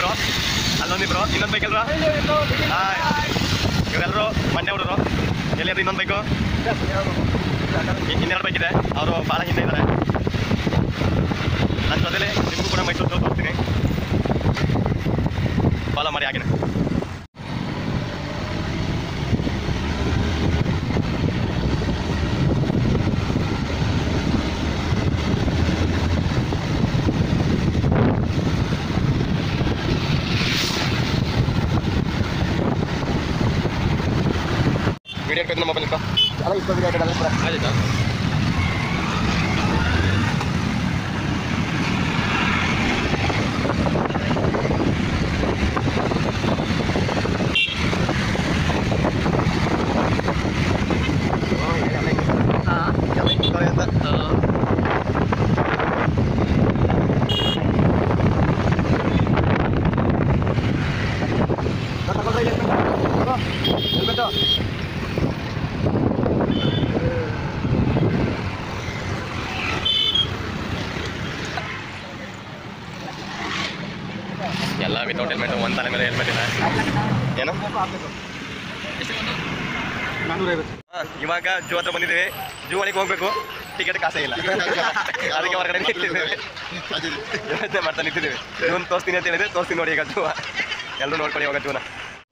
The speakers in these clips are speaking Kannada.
ಒಬ್ರು ಅಲ್ಲೊಂದಿಬ್ರು ಇನ್ನೊಂದು ಬೈಕ್ ಅಲ್ವಾ ಹಾಯ್ ಇವರೆಲ್ಲರೂ ಮಂಡ್ಯ ಹುಡುಗರು ಎಲ್ಲಿಯಾದ್ರು ಇನ್ನೊಂದು ಬೈಕು ಇನ್ನೆರಡು ಬೈಕ್ ಇದೆ ಅವರು ಭಾಳ ಹಿಂದೆ ಇದ್ದಾರೆ ನನ್ನ ಜೊತೆಲಿ ನಿಮಗೂ ಕೂಡ ಮೈಸೂರು ಹೋಗ್ತೀನಿ ಫಾಲೋ ಮಾಡಿ ಹಾಗೆ ವಿಡಿಯೋ ಕೈದು ಮೊಬೈಲ್ ಇಟ್ಕೋ ಆಯ್ತಾ ಎಲ್ಲ ವಿತೌಟ್ ಹೆಲ್ಮೆಟ್ ಒಂದು ತಲೆ ಮೇಲೆ ಹೆಲ್ಮೆಟ್ ಇಲ್ಲ ಏನು ಹಾ, ಇವಾಗ ಜೂ ಹತ್ರ ಬಂದಿದ್ದೀವಿ ಜೂ ಒಳಗೆ ಹೋಗ್ಬೇಕು ಟಿಕೆಟ್ ಕಾಸೇ ಇಲ್ಲ ಅದಕ್ಕೆ ಹೊರಗಡೆ ನಿಂತಿದ್ದೀವಿ ಯೋಚನೆ ಮಾಡ್ತಾ ನಿಂತಿದ್ದೀವಿ ಜೂನ್ ತೋರಿಸ್ತೀನಿ ಅಂತ ಹೇಳಿದ್ರೆ ತೋರಿಸ್ತೀನಿ ನೋಡಿ ಈಗ ಜೂ ಎಲ್ಲರೂ ನೋಡ್ಕೊಳ್ಳಿ ಇವಾಗ ಜೂನ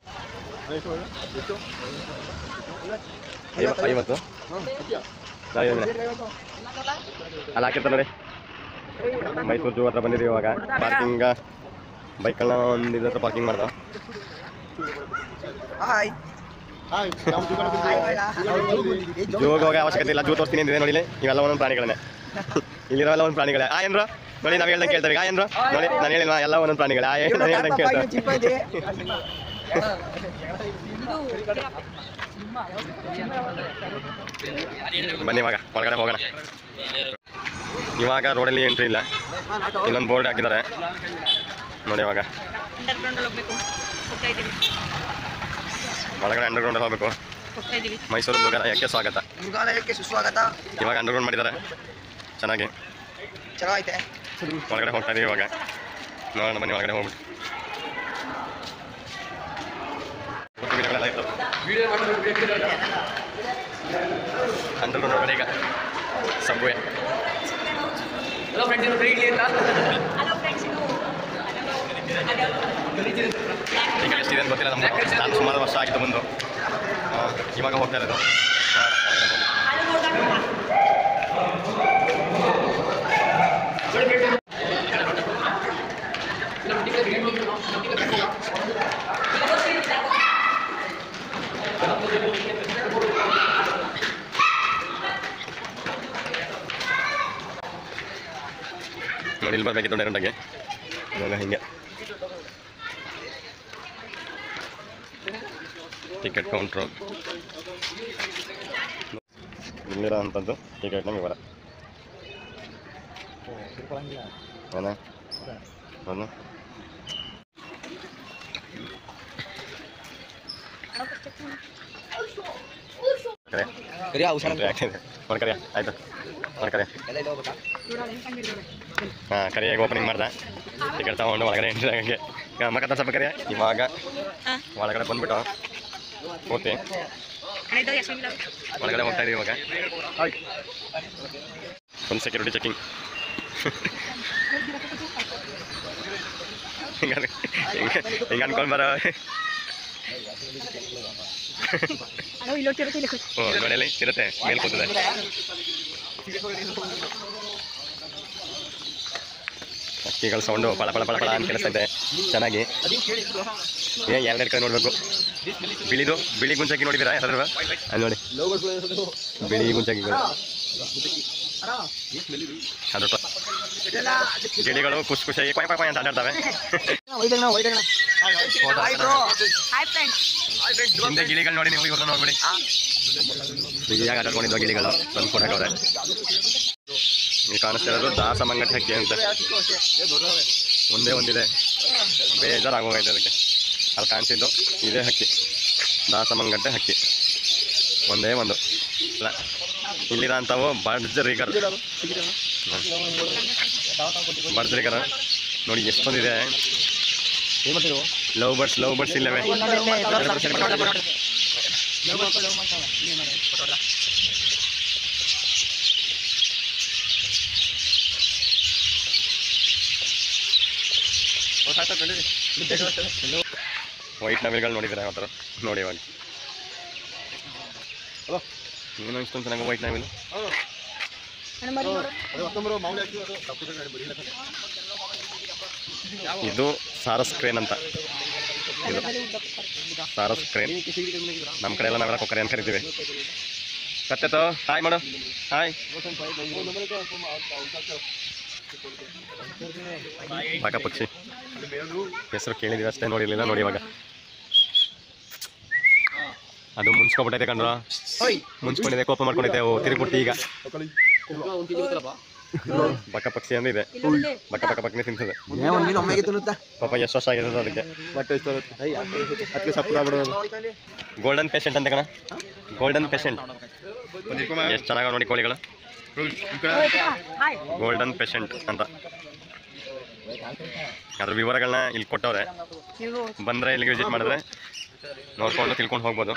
ಐವ- ಐವತ್ತು ಅಲ್ಲಿ ಹಾಕಿರ್ತಾರೆ ನೋಡಿ ಮೈಸೂರು ಜೂ ಹತ್ರ ಬಂದಿದ್ದೀವಿ ಇವಾಗ ಪಾರ್ಕಿಂಗ್ ಬೈಕ್ಗಳನ್ನ ಒಂದು ಇದ್ರ ಹತ್ರ ಪಾರ್ಕಿಂಗ್ ಮಾಡ್ದ ಜೂಗೆ ಹೋಗೋ ಅವಶ್ಯಕತೆ ಇಲ್ಲ ಜೂ ತೋರಿಸ್ತೀನಿ ಅಂದಿದೆ ನೋಡಿ ಇಲ್ಲಿ. ಇವೆಲ್ಲ ಒಂದೊಂದು ಪ್ರಾಣಿಗಳನ್ನೇ ಇಲ್ಲಿರೋವೆಲ್ಲ ಒಂದು ಪ್ರಾಣಿಗಳೇ ಆ ಏನ್ರು ನೋಡಿ ನಾವು ಹೇಳ್ದಂಗೆ ಕೇಳ್ತಾರೆ ಆ ಏನ್ರು ನೋಡಿ ನಾನು ಹೇಳಿಲ್ವಾ ಎಲ್ಲ ಒಂದೊಂದು ಪ್ರಾಣಿಗಳೇ ಆ ಏನು ನಾನು ಹೇಳ್ದಂಗೆ ಕೇಳ್ತಾರೆ ಬನ್ನಿ ಇವಾಗ ಹೊರಗಡೆ ಹೋಗೋಣ ಇವಾಗ ರೋಡಲ್ಲಿ ಎಂಟ್ರಿ ಇಲ್ಲ ಇನ್ನೊಂದು ಬೋರ್ಡ್ ಹಾಕಿದ್ದಾರೆ ನೋಡಿ ಇವಾಗ ಅಂಡರ್ಗ್ರೌಂಡ್ ಹೋಗ್ಬೇಕು ಹೋಗ್ತಾ ಇದ್ದೀವಿ ಒಳಗಡೆ ಅಂಡರ್ಗ್ರೌಂಡ್ ಹೋಗಬೇಕು ಹೋಗ್ತಾ ಇದ್ದೀವಿ ಮೈಸೂರು ಮೃಗಾಲಯಕ್ಕೆ ಸ್ವಾಗತ ಮೃಗಾಲಯಕ್ಕೆ ಸುಸ್ವಾಗತ ಇವಾಗ ಅಂಡರ್ಗ್ರೌಂಡ್ ಮಾಡಿದ್ದಾರೆ ಚೆನ್ನಾಗಿ ಚೆನ್ನಾಗೈತೆ ಒಳಗಡೆ ಹೋಗ್ತಾ ಇದೀವಿ ಇವಾಗ ನೋಡೋಣ ಬನ್ನಿ ಒಳಗಡೆ ಹೋಗ್ಬಿಟ್ಟು ಗಿಡಗಳೆಲ್ಲ ಇತ್ತು ಅಂಡರ್ಗ್ರೌಂಡ್ ಒಳಗಡೆ ಈಗ ಸಬ್ವೆ ಹಲೋ ಫ್ರೆಂಡ್ಸ್ ಇದು ಈಗ ಎಷ್ಟಿದೆ ಅಂತ ಗೊತ್ತಿಲ್ಲ ನಮ್ಗೆ ನಾನು ಸುಮಾರು ವರ್ಷ ಆಗಿತ್ತು ಬಂದು ಆ, ಇವಾಗ ಹೋಗ್ತಾ ಇರೋದು ನೋಡಿ ಇಲ್ಲಿ ಬರಬೇಕಿತ್ತು ಡೈರೆಕ್ಟಾಗಿ ಇವಾಗ ಹಿಂಗೆ ಟಿಕೆಟ್ ಕೌಂಟ್ರು ಇಲ್ಲಿರೋ ಅಂಥದ್ದು ಟಿಕೆಟ್ನ ವಿವರ ಏನ ಏನು ಕರೆ ಕರಿಯ ಹುಷಾರ ಒಂದು ಕರೆ ಆಯಿತು ಒಂದು ಕರೆ ಹಾಂ ಕರಿಯಾಗಿ ಓಪನಿಂಗ್ ಮಾಡ್ದೆ ಟಿಕೆಟ್ ತಗೊಂಡು ಒಳಗಡೆ ಎಂಟ್ರಿ ಆಗಂಗೆ ಮಕ್ಕ ಸ್ವಲ್ಪ ಕರಿಯ ಇವಾಗ ಒಳಗಡೆ ಬಂದ್ಬಿಟ್ಟು ಓಕೆ ಅಣ್ಣ ಯಶವಂತ ಒಳಗಡೆ ಹೋಗ್ತಾ ಇದೀವಿ ಇವಾಗ ಒಂದು ಸೆಕ್ಯೂರಿಟಿ ಚೆಕಿಂಗ್ ಹಿಂಗೆ ಹಿಂಗೆ ಅನ್ಕೊಂಡು ಬರೋ ಅಣ್ಣ ಇಲ್ಲೋಟಿರುತ್ತೆ ಇಲ್ಲಿ ಓ ನೋಡಲಿ ಇರುತ್ತೆ ಮೇಲ್ ಕೂತಿದೆ ಹಕ್ಕಿಗಳ ಸೌಂಡು ಪಳ ಪಳ ಪಳ ಪಳ ಅಂತ ಕೇಳಿಸ್ತಾ ಇದೆ ಚೆನ್ನಾಗಿ ಏ ಎರಡೆರಡು ಕಡೆ ನೋಡಬೇಕು ಬಿಳಿದು ಬಿಳಿ ಗುಂಚಕ್ಕಿ ನೋಡಿದ್ದೀರಾ ಯಾರಾದ್ರೂ ಅಲ್ಲಿ ನೋಡಿ ಬಿಳಿ ಗುಂಚಕ್ಕಿಗಳು ಅದು ಟ- ಗಿಳಿಗಳು ಖುಷಿ ಖುಷಿಯಾಗಿ ಕೊಯ್ ಕೊಯ್ ಕೊಯ್ ಅಂತ ಆಟಾಡ್ತವೆ ಹಾಯ್ ಫ್ರೆಂಡ್ಸ್ ಹಿಂದೆ ಗಿಳಿಗಳು ನೋಡಿ ನೀವು ಇವ್ರನ್ನ ನೋಡ್ಬಿಡಿ ಬಿಗಿಯಾಗಿ ಆಟಾಡ್ಕೊಂಡಿದ್ವು ಗಿಳಿಗಳು ತಂದು ಕೊಡಕವ್ರೆ ನೀವು ಕಾಣಿಸ್ತಾ ಇರೋದು ದಾಸ ಮಂಗಟ್ಟ ಹಕ್ಕಿ ಅಂತ ಒಂದೇ ಒಂದಿದೆ ಬೇಜಾರಾಗೋಗೈತೆ ಅದಕ್ಕೆ ಅಲ್ಲಿ ಕಾಣಿಸಿದ್ದು ಇದೇ ಹಕ್ಕಿ ದಾಸ ಮಂಗಟ್ಟೆ ಹಕ್ಕಿ ಒಂದೇ ಒಂದು ಇಲ್ಲ ಇಲ್ಲಿರೋ ಅಂಥವು ಬರ್ಜರಿಗರ್ ಬರ್ಜರಿಗರ ನೋಡಿ ಎಷ್ಟೊಂದಿದೆ ಲವ್ ಬರ್ಡ್ಸ್ ಲವ್ ಬರ್ಡ್ಸ್ ಇಲ್ಲವೇ ವೈಟ್ ನವಿಲ್ಗಳು ನೋಡಿದ್ರೆ ಯಾವ ಥರ ನೋಡಿ ಇವಾಗ ಏನೋ ಇಷ್ಟೊಂದು ಚೆನ್ನಾಗಿ ವೈಟ್ ನವಿಲ್ ಅಣ್ಣ ಮರಿ ನೋಡು ಇದು ಸಾರಸ್ ಕ್ರೇನ್ ಅಂತ ಇದು ಸಾರಸ್ ಕ್ರೇನ್ ನಮ್ಮ ಕಡೆ ಎಲ್ಲ ನಾವೆಲ್ಲ ಕೊಕ್ಕರೆ ಅಂತ ಕರಿತೀವಿ ಕತ್ತೆತೋ ಹಾಯ್ ಮಾಡು ಹಾಯ್ ಪಾಕ ಪಕ್ಷಿ ಹೆಸರು ಕೇಳಿದೀವಿ ಅಷ್ಟೇ ನೋಡಿರ್ಲಿಲ್ಲ ನೋಡಿ ಇವಾಗ ಅದು ಮುನ್ಸ್ಕೊಬಿಟ್ಟೈತೆ ಕಣ್ರ ಮುನ್ಸ್ಕೊಂಡಿದೆ ಕೋಪ ಮಾಡ್ಕೊಂಡಿದೆ ಓ ತಿರುಗ್ಬಿಡ್ತಿ ಈಗ ಬಕ್ಕ ಪಕ್ಷಿ ಅಂದಿದೆ ಬಕ್ಕ ಬಕ್ಕ ಬಕ್ಕನೆ ತಿಂತದೆ ನೀನು ಒಮ್ಮೆಗೆ ತಿನ್ನುತ್ತಾ ಪಾಪ ಎಷ್ಟು ವರ್ಷ ಆಗಿದೆ ಅದಕ್ಕೆ ಅದಕ್ಕೆ ಸಪ್ಪ ಗೋಲ್ಡನ್ ಪೇಷಂಟ್ ಅಂತ ಕಣ ಗೋಲ್ಡನ್ ಪೇಷಂಟ್ ಎಷ್ಟು ಚೆನ್ನಾಗಿ ನೋಡಿ ಕೋಳಿಗಳು ಹಾಯ್ ಗೋಲ್ಡನ್ ಪೇಷಂಟ್ ಅಂತ ಅದ್ರ ವಿವರಗಳನ್ನ ಇಲ್ಲಿ ಕೊಟ್ಟವ್ರೆ ನೀವು ಬಂದರೆ ಇಲ್ಲಿಗೆ ವಿಸಿಟ್ ಮಾಡಿದ್ರೆ ನೋಡ್ಕೊಂಡು ತಿಳ್ಕೊಂಡು ಹೋಗ್ಬೋದು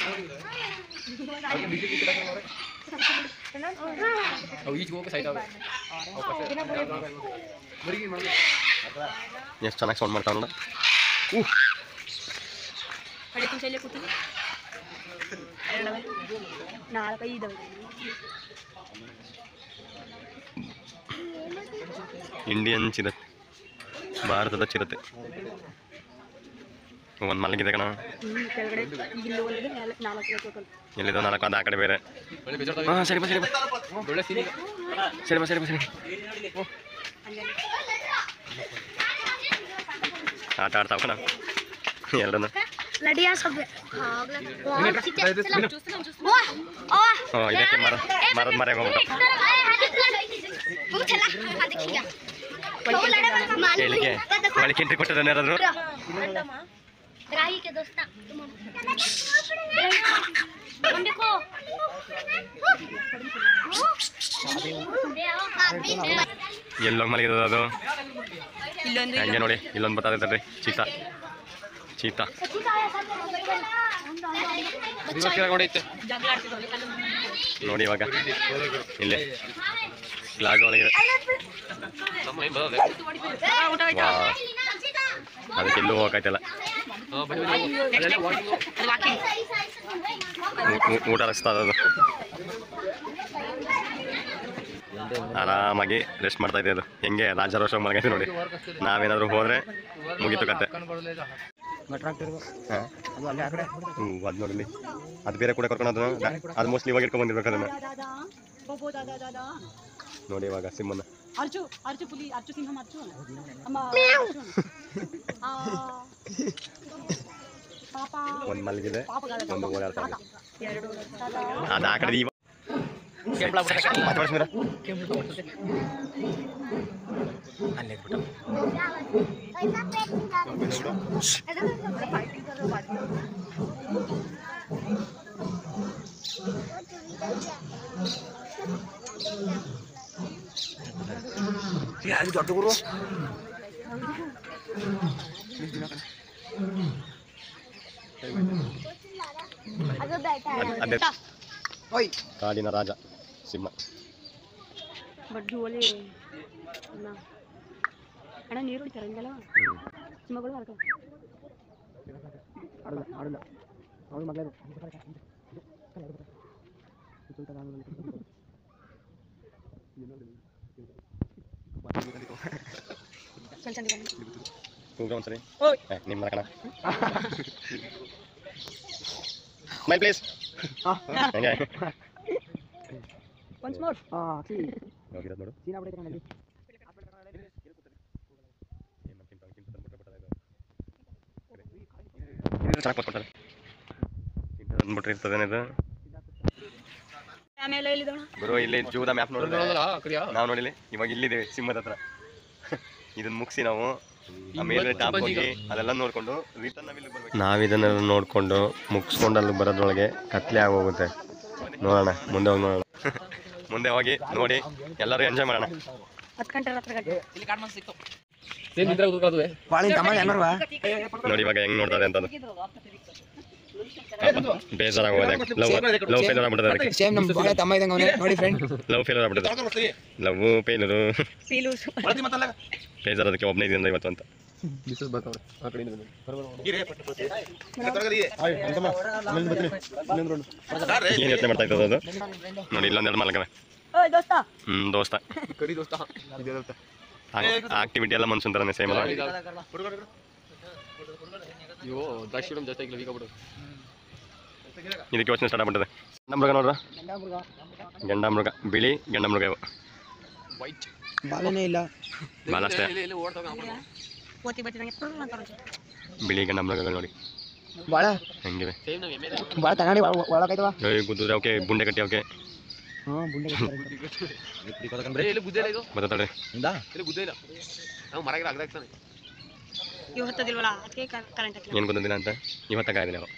ಎಷ್ಟು ಚೆನ್ನಾಗಿ ಸೌಂಡ್ ಮಾಡ್ತಾವ ನೋಡ ಕಡೆ ಕುಂಚ ಇಲ್ಲೇ ಕೂತು ಎರಡವೆ ನಾಲ್ಕು ಐದವೆ ಇಂಡಿಯನ್ ಚಿರತೆ ಭಾರತದ ಚಿರತೆ ಒಂದು ಮಲಗಿದೆ ಕಣ ಹ್ಞೂ ಕೆಳಗಡೆ ಈಗ ಇಲ್ಲಿ ಒಂದು ನಾಲ್ಕು ನಾಲ್ಕು ಟೋಟಲ್ ಎಲ್ಲಿದೆ ನಾಲ್ಕು ಅದು ಆ ಕಡೆ ಬೇರೆ ಹಾಂ ಸರಿ ಬಾ ಸರಿ ಬಾ ಸರಿ ಬಾ ಸರಿ ಬಾ ಸರಿ ಆಟ ಆಡ್ತಾವ ಕಣ ಎಲ್ಲರೂ लड़िया सब ಹ್ಞೂ ಇದಕ್ಕೆ ಮರ ಮರದ ಮರ ಹೋಗ್ಬಿಟ್ಟು ಕೇಳಿಗೆ ಒಳಗೆ ಎಂಟ್ರಿ ಕೊಟ್ಟಿದ್ದಾನೆ ಯಾರಾದ್ರು राही के दोस्त देखो ಎಲ್ಲೋಗಿ ಮಲಗಿದೆ ಅದು ಇಲ್ಲೊಂದು ಹಂಗೆ ನೋಡಿ ಇಲ್ಲೊಂದು ಬರ್ತಾ ಇದ್ದಾರೆ ಚೀತಾ ಚೀತಾ ಜಗಳ ಆಡ್ತಿದ್ವಿ ನೋಡಿ ಇವಾಗ ಇಲ್ಲಿ ಫ್ಲಾಗ್ ಒಳಗಿದೆ ಊಟ ಆಯ್ತಾ ವಾ ಅದಕ್ಕೆ ಎಲ್ಲೂ ಹೋಗಕ್ಕಾಯ್ತಲ್ಲ ನೆಕ್ಸ್ಟ್ ಅದು ವಾಕಿಂಗ್ ಊ- ಊ- ಊಟ ರಸ್ತಾ ಅದು ಆರಾಮಾಗಿ ರೆಸ್ಟ್ ಮಾಡ್ತಾ ಇದೆ ಅದು ಹೆಂಗೆ ರಾಜಾರೋಷ ಮಲಗೈತೆ ನೋಡಿ ನಾವೇನಾದರೂ ಹೋದ್ರೆ ಮುಗೀತು ಕತೆ ಹಾಂ ಹ್ಞೂ ಅದು ನೋಡಲಿ ಅದು ಬೇರೆ ಕೂಡ ಕರ್ಕೊಂಡು ಅದನ್ನ ಅದು ಮೋಸ್ಟ್ಲಿ ಇವಾಗ ಇಟ್ಕೊಂಡು ಬಂದಿರ್ಬೇಕು ಅದನ್ನ ಬೋಬೋ ದಾದಾ ದಾದಾ ನೋಡಿ ಇವಾಗ ಸಿಮ್ಮನ್ನ ಅರ್ಚು ಅರ್ಚು ಪುಲಿ ಅರ್ಚು ಸಿಂಹಂ ಅರ್ಚು ಅಮ್ಮ ಆ, ಪಾಪ ಒಂದು ಮಲಗಿದೆ ಪಾಪಗಳ ಒಂದು ಓಡಾಡ್ತಾ ಇದೆ ಎರಡು ಅದು ಆ ಕಡೆ ಇವಾಗ ಮಾತಾಡ್ಸಿದ್ರ ದೊಡ್ಡ ಗುರು ಅದೇ ಓಯ್ ಕಾಡಿನ ರಾಜ ಸಿಂಹ ಬಟ್ ಜೋಲಿ ಅಣ್ಣ ಅಣ್ಣ ನೀರು ಹೊಡಿತಾರೆ ಹಿಂಗೆಲ್ಲ ಸಿಂಹಗಳು ಮಾಡ್ತಾವೆ ಚಲ್ ಚಂದ ತೂಗ ಒಂದ್ಸರಿ ಓಯ್ ಏ, ನಿಮ್ಮ ಕಣ ಸ್ಮೈಲ್ ಪ್ಲೀಸ್ ಹೆಂಗೆ ಒನ್ಸ್ ಮೋರ್ ಹೋಗಿರೋದು ನೋಡು ಚೆನ್ನಾಗಿ ಕೊಟ್ಕೊಡ್ತಾರೆ ಅಂದ್ಬಿಟ್ರೆ ಇರ್ತದೇನಿದು ಆಮೇಲೆ ಎಲ್ಲಿದಣ ಗುರು ಇಲ್ಲಿ ಜೂದ ಮ್ಯಾಪ್ ನೋಡಿದ್ರೆ ನಾವು ನೋಡಿಲಿ ಇವಾಗ ಇಲ್ಲಿದ್ದೀವಿ ಸಿಂಹದ ಹತ್ರ ಇದನ್ನ ಮುಗಿಸಿ ನಾವು ಆಮೇಲೆ ಟಾಪ್ ಹೋಗಿ ಅದೆಲ್ಲ ನೋಡ್ಕೊಂಡು ರಿಟರ್ನ್ ನಾವಿದನ್ನೆಲ್ಲ ನೋಡ್ಕೊಂಡು ಮುಗಿಸ್ಕೊಂಡು ಅಲ್ಲಿ ಬರೋದ್ರೊಳಗೆ ಕತ್ಲೆ ಆಗೋಗುತ್ತೆ ನೋಡೋಣ ಮುಂದೆ ಹೋಗಿ ನೋಡೋಣ ಮುಂದೆ ಹೋಗಿ ನೋಡಿ ಎಲ್ಲರೂ ಎಂಜಾಯ್ ಮಾಡೋಣ ಹತ್ತು ಗಂಟೆ ಹತ್ರ ಗಂಟೆ ಬಾಳಿನ ತಮ್ಮ ಹೆಂಗರ್ವಾ ನೋಡಿ ಇವಾಗ ಹೆಂಗ್ ನೋಡ್ತಾರೆ ಅಂತ ಬೇಜಾರಾಗೋದೆ ಲವ್ ಲವ್ ಫೇಲರ್ ಆಗ್ಬಿಟ್ಟದೆ ಅದಕ್ಕೆ ಸೇಮ್ ನಮ್ಮ ಬಾಳೆ ತಮ್ಮ ಇದ್ದಂಗೆ ಅವನೇ ನೋಡಿ ಫ್ರೆಂಡ್ ಲವ್ ಫೇಲರ್ ಆಗ್ಬಿಟ್ಟದೆ ಲವ್ ಫೇಲರು ಬೇಜಾರ್ ಅದಕ್ಕೆ ಒಬ್ಬನೇ ಇದರಿಂದ ಇವತ್ತು ಅಂತ ಏನು ಯೋಚನೆ ಮಾಡ್ತಾ ಇದ್ದದ್ದು ಅದು ನೋಡಿ ಇಲ್ಲೊಂದೆರಡು ಮಲಗವೆ ಓಯ್ ದೋಸ್ತ ಹ್ಮ್ ದೋಸ್ತ ಆಕ್ಟಿವಿಟಿ ಎಲ್ಲ ಮನ್ಸೂನ್ ತರನೇ ಸೇಮ್ ಅಲ್ಲ ಇದಕ್ಕೆ ಯೋಚನೆ ಸ್ಟಾರ್ಟ್ ಆಗ್ಬಿಟ್ಟದೆ ಗಂಡ ಮೃಗ ನೋಡ್ರ ಗಂಡ ಮೃಗ ಬಿಳಿ ಗಂಡ ಮೃಗ ಇವು ಬಾಳೆನೇ ಇಲ್ಲ ಭಾಳ ಅಷ್ಟೇ ಓತಿ ಬತ್ತಿ ನಂಗೆ ಪುರ್ರ್ ಅಂತ ಅನ್ಸುತ್ತೆ. ಬಿಳಿ ಗಂಡ ಮೃಗಗಳು ನೋಡಿ ಬಾಳ ಹೆಂಗಿವೆ ಬಾಳ ತಗೊಂಡಿ ಒಳಗಾಯ್ತವ ಏಯ್ ಗುದ್ದಿದ್ರೆ ಅವಕ್ಕೆ ಬುಂಡೆ ಕಟ್ಟಿ ಅವಕ್ಕೆ ಹ್ಞೂ ಬುಂಡೆ ಬರ್ತಳ್ರಿ ಇವ್ ಹತ್ತದಿಲ್ವಲ್ಲ ಅದಕ್ಕೆ ಕರೆಂಟ್ ಹಾಕಿಲ್ಲ ಏನು ಗೊತ್ತಿಲ್ಲ ಅಂತ ಇವತ್ತ ಕಾಯ್ದಿಲ್ಲ ಅವು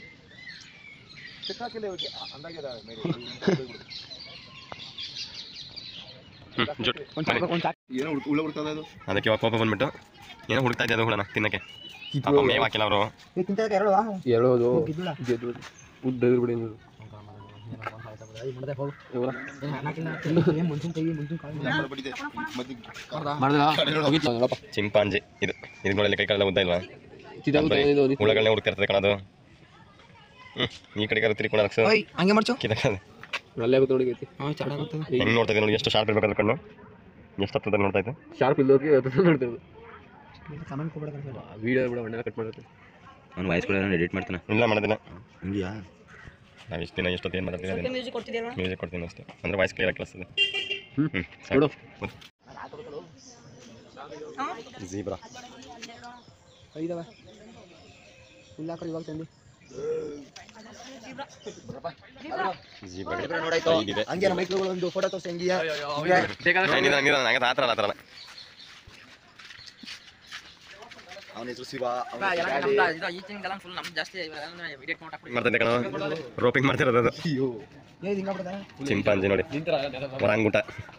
ಹ್ಮ್, ಜುಟ್. ಒಂದು ಬನ್ನಿ. ಒಂದು ಅದಕ್ಕೆ ಇವಾಗ ಕೋಪ ಬಂದ್ಬಿಟ್ಟು ಏನೋ ಹುಡುಕ್ತಾ ಇದ್ದೆ ಅದು ಹುಳನ ತಿನ್ನಕ್ಕೆ ಪಾಪ ಮೇವ್ ಹಾಕಿಲ್ಲ ಅವರು ತಿಂತದಕ್ಕೆ ಎರಡವಾ ಹೇಳೋದು ಗಿದ್ದುಳ ಉದ್ದ ಬಿಡಿ ಮುಂಚಿನ ಕೈ ಮುಂಚಿನ ಕಾಲು ಚಿಂಪಾಂಜಿ ಇದು ಇದು ನೋಡಲಿ ಕೈ ಕಾಲೆಲ್ಲ ಉದ್ದ ಇಲ್ವಾ ಹುಳಗಳನ್ನೇ ಹುಡುಕ್ತಾ ಇರ್ತದೆ ಕಣದು ಹ್ಮ್ ಈ ಕಡೆ ಕರೆ ತಿರ್ಕೊಂಡು ಅಕ್ಷ ಓಯ್ ಹಂಗೆ ಮಾಡ್ಚು ಕಿದಕ್ಕದೆ ಅಲ್ಲೇ ಗೊತ್ತು ನೋಡಿಗೈತಿ ಹಾಂ ಚೆನ್ನಾಗುತ್ತೆ ಹೆಂಗ್ ನೋಡ್ತಾ ಇದೆ ನೋಡಿ ಎಷ್ಟು ಶಾರ್ಪ್ ಇರ್ಬೇಕಲ್ಲ ಕಣ್ಣು ಎಷ್ಟು ಹತ್ತದ ನೋಡ್ತಾ ಇದ್ದೆ ಶಾರ್ಪ್ ಇಲ್ಲೋಗಿ ಅದನ್ನ ನೋಡ್ತಿರೋದು ಕಮೆಂಟ್ ಕೊಡ್ಬೇಡ ವಿಡಿಯೋ ಬಿಡ ಮಣ್ಣೆಲ್ಲ ಕಟ್ ಮಾಡಿರುತ್ತೆ ಅವ್ನು ವಾಯ್ಸ್ ಕೂಡ ಎಡಿಟ್ ಮಾಡ್ತಾನೆ ಇಲ್ಲ ಮಾಡೋದಿಲ್ಲ ಹಂಗಿಯಾ ನಾವು ಇಷ್ಟು ದಿನ ಎಷ್ಟೊತ್ತು ಏನು ಮಾಡ್ತೀವಿ ಅದನ್ನ ಮ್ಯೂಸಿಕ್ ಕೊಡ್ತಿದ್ಯಲ್ವಾ ಮ್ಯೂಸಿಕ್ ಕೊಡ್ತೀನಿ ಅಷ್ಟೇ ಅಂದರೆ ವಾಯ್ಸ್ ಕ್ಲಿಯರ್ ಕೇಳಿಸ್ತದೆ ಹ್ಮ್. ಹ್ಞೂ ನೋಡು. ಜೀಬ್ರಾ ಐದವ ಇಲ್ಲ ಹಾಕೋ ಇವಾಗ ತಂದು ಜೀಬ್ರಾ ನೋಡಾಯ್ತು ಐದಿದೆ ಹಂಗೆ ನಮ್ಮ ಮೈಕ್ರೋಗಳು ಒಂದು ಫೋಟೋ ತೋರಿಸಿ ಹಂಗಿಯಾ ಏನಿದೆ ಹಂಗಿದೆ ನಂಗೆ ಆ ಥರ ಆ ಥರ ಅವನ ಹೆಸರು ಶಿವ ಮಾಡ್ತಿದ್ದೆ ಕಣ ರೋಪಿಂಗ್ ಮಾಡ್ತಿರೋದು ಅದು ಏ ಹಿಂಗ ಬಿಡ್ದ ಚಿಂಪಾಂಜಿ ನೋಡಿ ಹೊರಾಂಗುಟ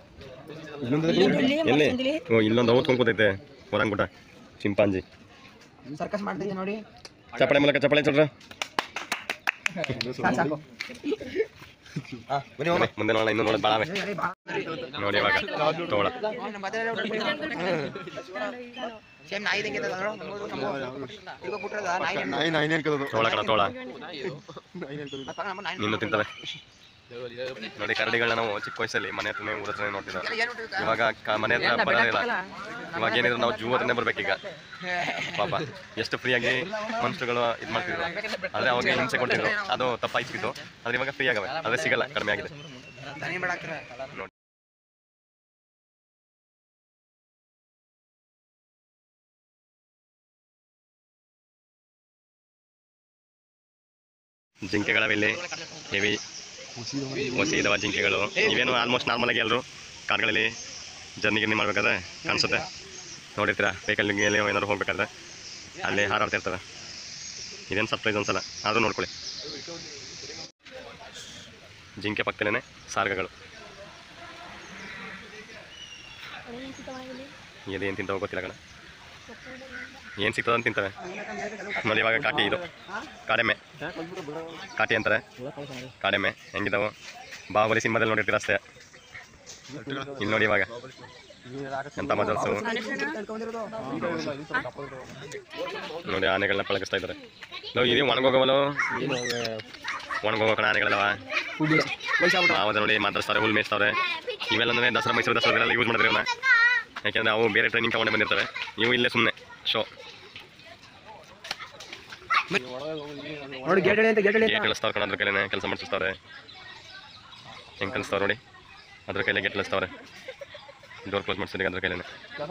ಎಲ್ಲಿ ಓ ಇಲ್ಲೊಂದು ಔತ್ಕೊಂಡು ಕೂತೈತೆ ಹೊರಾಂಗುಟ ಚಿಂಪಾಂಜಿ ಸರ್ಕಸ್ ಮಾಡ್ತಿದ್ದೆ ನೋಡಿ ಚಪ್ಪಳೆ ಮೂಲಕ ಚಪ್ಪಳೆ ಚಲ್ರ ಸಾಕು ಸಾಕು ಬನ್ನಿ ಮುಂದೆ ನೋಡೋಣ ಇನ್ನೂ ನೋಡೋದು ಭಾಳ ನೋಡಿ ಇವಾಗ ತೋಳ ಸೇಮ್ ನಾಯಿ ಇದ್ದಂಗೆ ಇರ್ತದೆ ನೋಡು, ನಮ್ಮದು, ನಮ್ಮದು. ಈಗ ಬಿಟ್ರದ ನಾಯಿ ತೋಳ ಕಣ ತೋಳ ಅಪ್ಪ, ನಮ್ಮ ನಾಯಿ ನಿನ್ನೂ ತಿಂತವೆ ನೋಡಿ ಕರಡಿಗಳನ್ನ ನಾವು ಚಿಕ್ಕ ವಯಸ್ಸಲ್ಲಿ ಮನೆ ಹತ್ರನೇ ಊರ ಹತ್ರನೇ ನೋಡ್ತಿದ್ದೆ ಏನು ಬಿಟ್ಟಿರ್ತ? ಇವಾಗ ಕ- ಮನೆ ಹತ್ರ ಬರೋದಿಲ್ಲ ಇವಾಗ ಏನಿದ್ರು ನಾವು ಜೂ ಹತ್ರನೇ ಬರ್ಬೇಕೀಗ ಪಾಪ ಎಷ್ಟು ಫ್ರೀಯಾಗಿ ಮನುಷ್ಯರುಗಳು ಇದು ಮಾಡ್ತಿದ್ರು ಆದರೆ ಅವಾಗ ಹಿಂಸೆ ಕೊಡ್ತಿದ್ರು ಅದು ತಪ್ಪಾಯ್ತಿತ್ತು ಆದ್ರೆ ಇವಾಗ ಫ್ರೀ ಆಗವೆ ಅದೇ ಸಿಗಲ್ಲ ಕಡಿಮೆ ಆಗಿದೆ ದನಿ ಬೇಡ ಹಾಕ್ತಾರೆ. ನೋಡಿ ಜಿಂಕೆಗಳವಿಲ್ಲಿ ಹೆವಿ ಹೊಸಿ ಇದಾವ ಜಿಂಕೆಗಳು ಇವೇನು ಆಲ್ಮೋಸ್ಟ್ ನಾರ್ಮಲ್ ಆಗಿ ಎಲ್ಲರೂ ಕಾರ್ಗಳಲ್ಲಿ ಜರ್ನಿ ಗಿರ್ನಿ ಮಾಡ್ಬೇಕಾದ್ರೆ ಕಾಣಿಸುತ್ತೆ ನೋಡಿರ್ತೀರಾ ವೆಹಿಕಲ್ಗೆ ಎಲ್ಲಿ ಏನಾದ್ರು ಹೋಗ್ಬೇಕಾದ್ರೆ ಅಲ್ಲಿ ಹಾರಾಡ್ತಾ ಇರ್ತವೆ ಇದೇನು ಸರ್ಪ್ರೈಸ್ ಅನ್ಸಲ್ಲ ಆದರೂ ನೋಡ್ಕೊಳ್ಳಿ ಜಿಂಕೆ ಪಕ್ಕದಲ್ಲೇ ಸಾರ್ಗಗಳು ಇದೇನು ತಿಂತಾವ ಗೊತ್ತಿಲ್ಲ ಕಣ ಏನು ಸಿಗ್ತದೆ ಅಂತ ತಿಂತವೆ ನೋಡಿ ಇವಾಗ ಕಾಟಿ ಇದು ಕಾಡೆಮ್ಮೆ ಕಾಟಿ ಅಂತಾರೆ ಕಾಡೆಮ್ಮೆ ಹೆಂಗಿದಾವು ಬಾಹುಬಲಿ ಸಿನಿಮಾದಲ್ಲಿ ನೋಡಿರ್ತೀರ ಅಷ್ಟೇ ಇಲ್ಲಿ ನೋಡಿ ಇವಾಗ ಎಂತ ಮಜಲ್ಸು ನೋಡಿ ಆನೆಗಳನ್ನ ಪಳಗಿಸ್ತಾ ಇದ್ದಾರೆ ನಾವು ಇದು ಒಣಗೋಗವಲ್ಲ ಒಣಗೋಗೋ ಕಣ ಆನೆಗಳವ ಮಾವದ ನೋಡಿ ಮಾತಾಡ್ತಾರೆ ಹುಲ್ ಮೇಯಿಸ್ತಾರೆ ಇವೆಲ್ಲ ಅಂದ್ರೆ ದಸರಾ ಮೈಸೂರು ದಸರಾದಲ್ಲೆಲ್ಲ ಯೂಸ್ ಮಾಡಿದ್ರೆ ಇವನ್ನ ಯಾಕೆಂದ್ರೆ ಅವು ಬೇರೆ ಟ್ರೈನಿಂಗ್ ತಗೊಂಡೆ ಬಂದಿರ್ತವೆ ಇವು ಇಲ್ಲೇ ಸುಮ್ಮನೆ ಶೋ ನೋಡಿ ಗೇಟ್ ಅಂತ ಗೇಟ್ ಗೇಟ್ ಕಳಿಸ್ತಾವ್ರೆ ಕಣ ಅದ್ರ ಕೈಲೇ ಕೆಲಸ ಮಾಡಿಸ್ತಾರೆ ಹೆಂಗೆ ಕಲಿಸ್ತಾವ್ರೆ ನೋಡಿ ಅದ್ರ ಕೈಲೇ ಗೇಟ್ ಕಳಿಸ್ತಾವ್ರೆ ಡೋರ್ ಕ್ಲೋಸ್ ಮಾಡಿಸಿದ್ರೆ ಅದ್ರ ಕೈಲೇ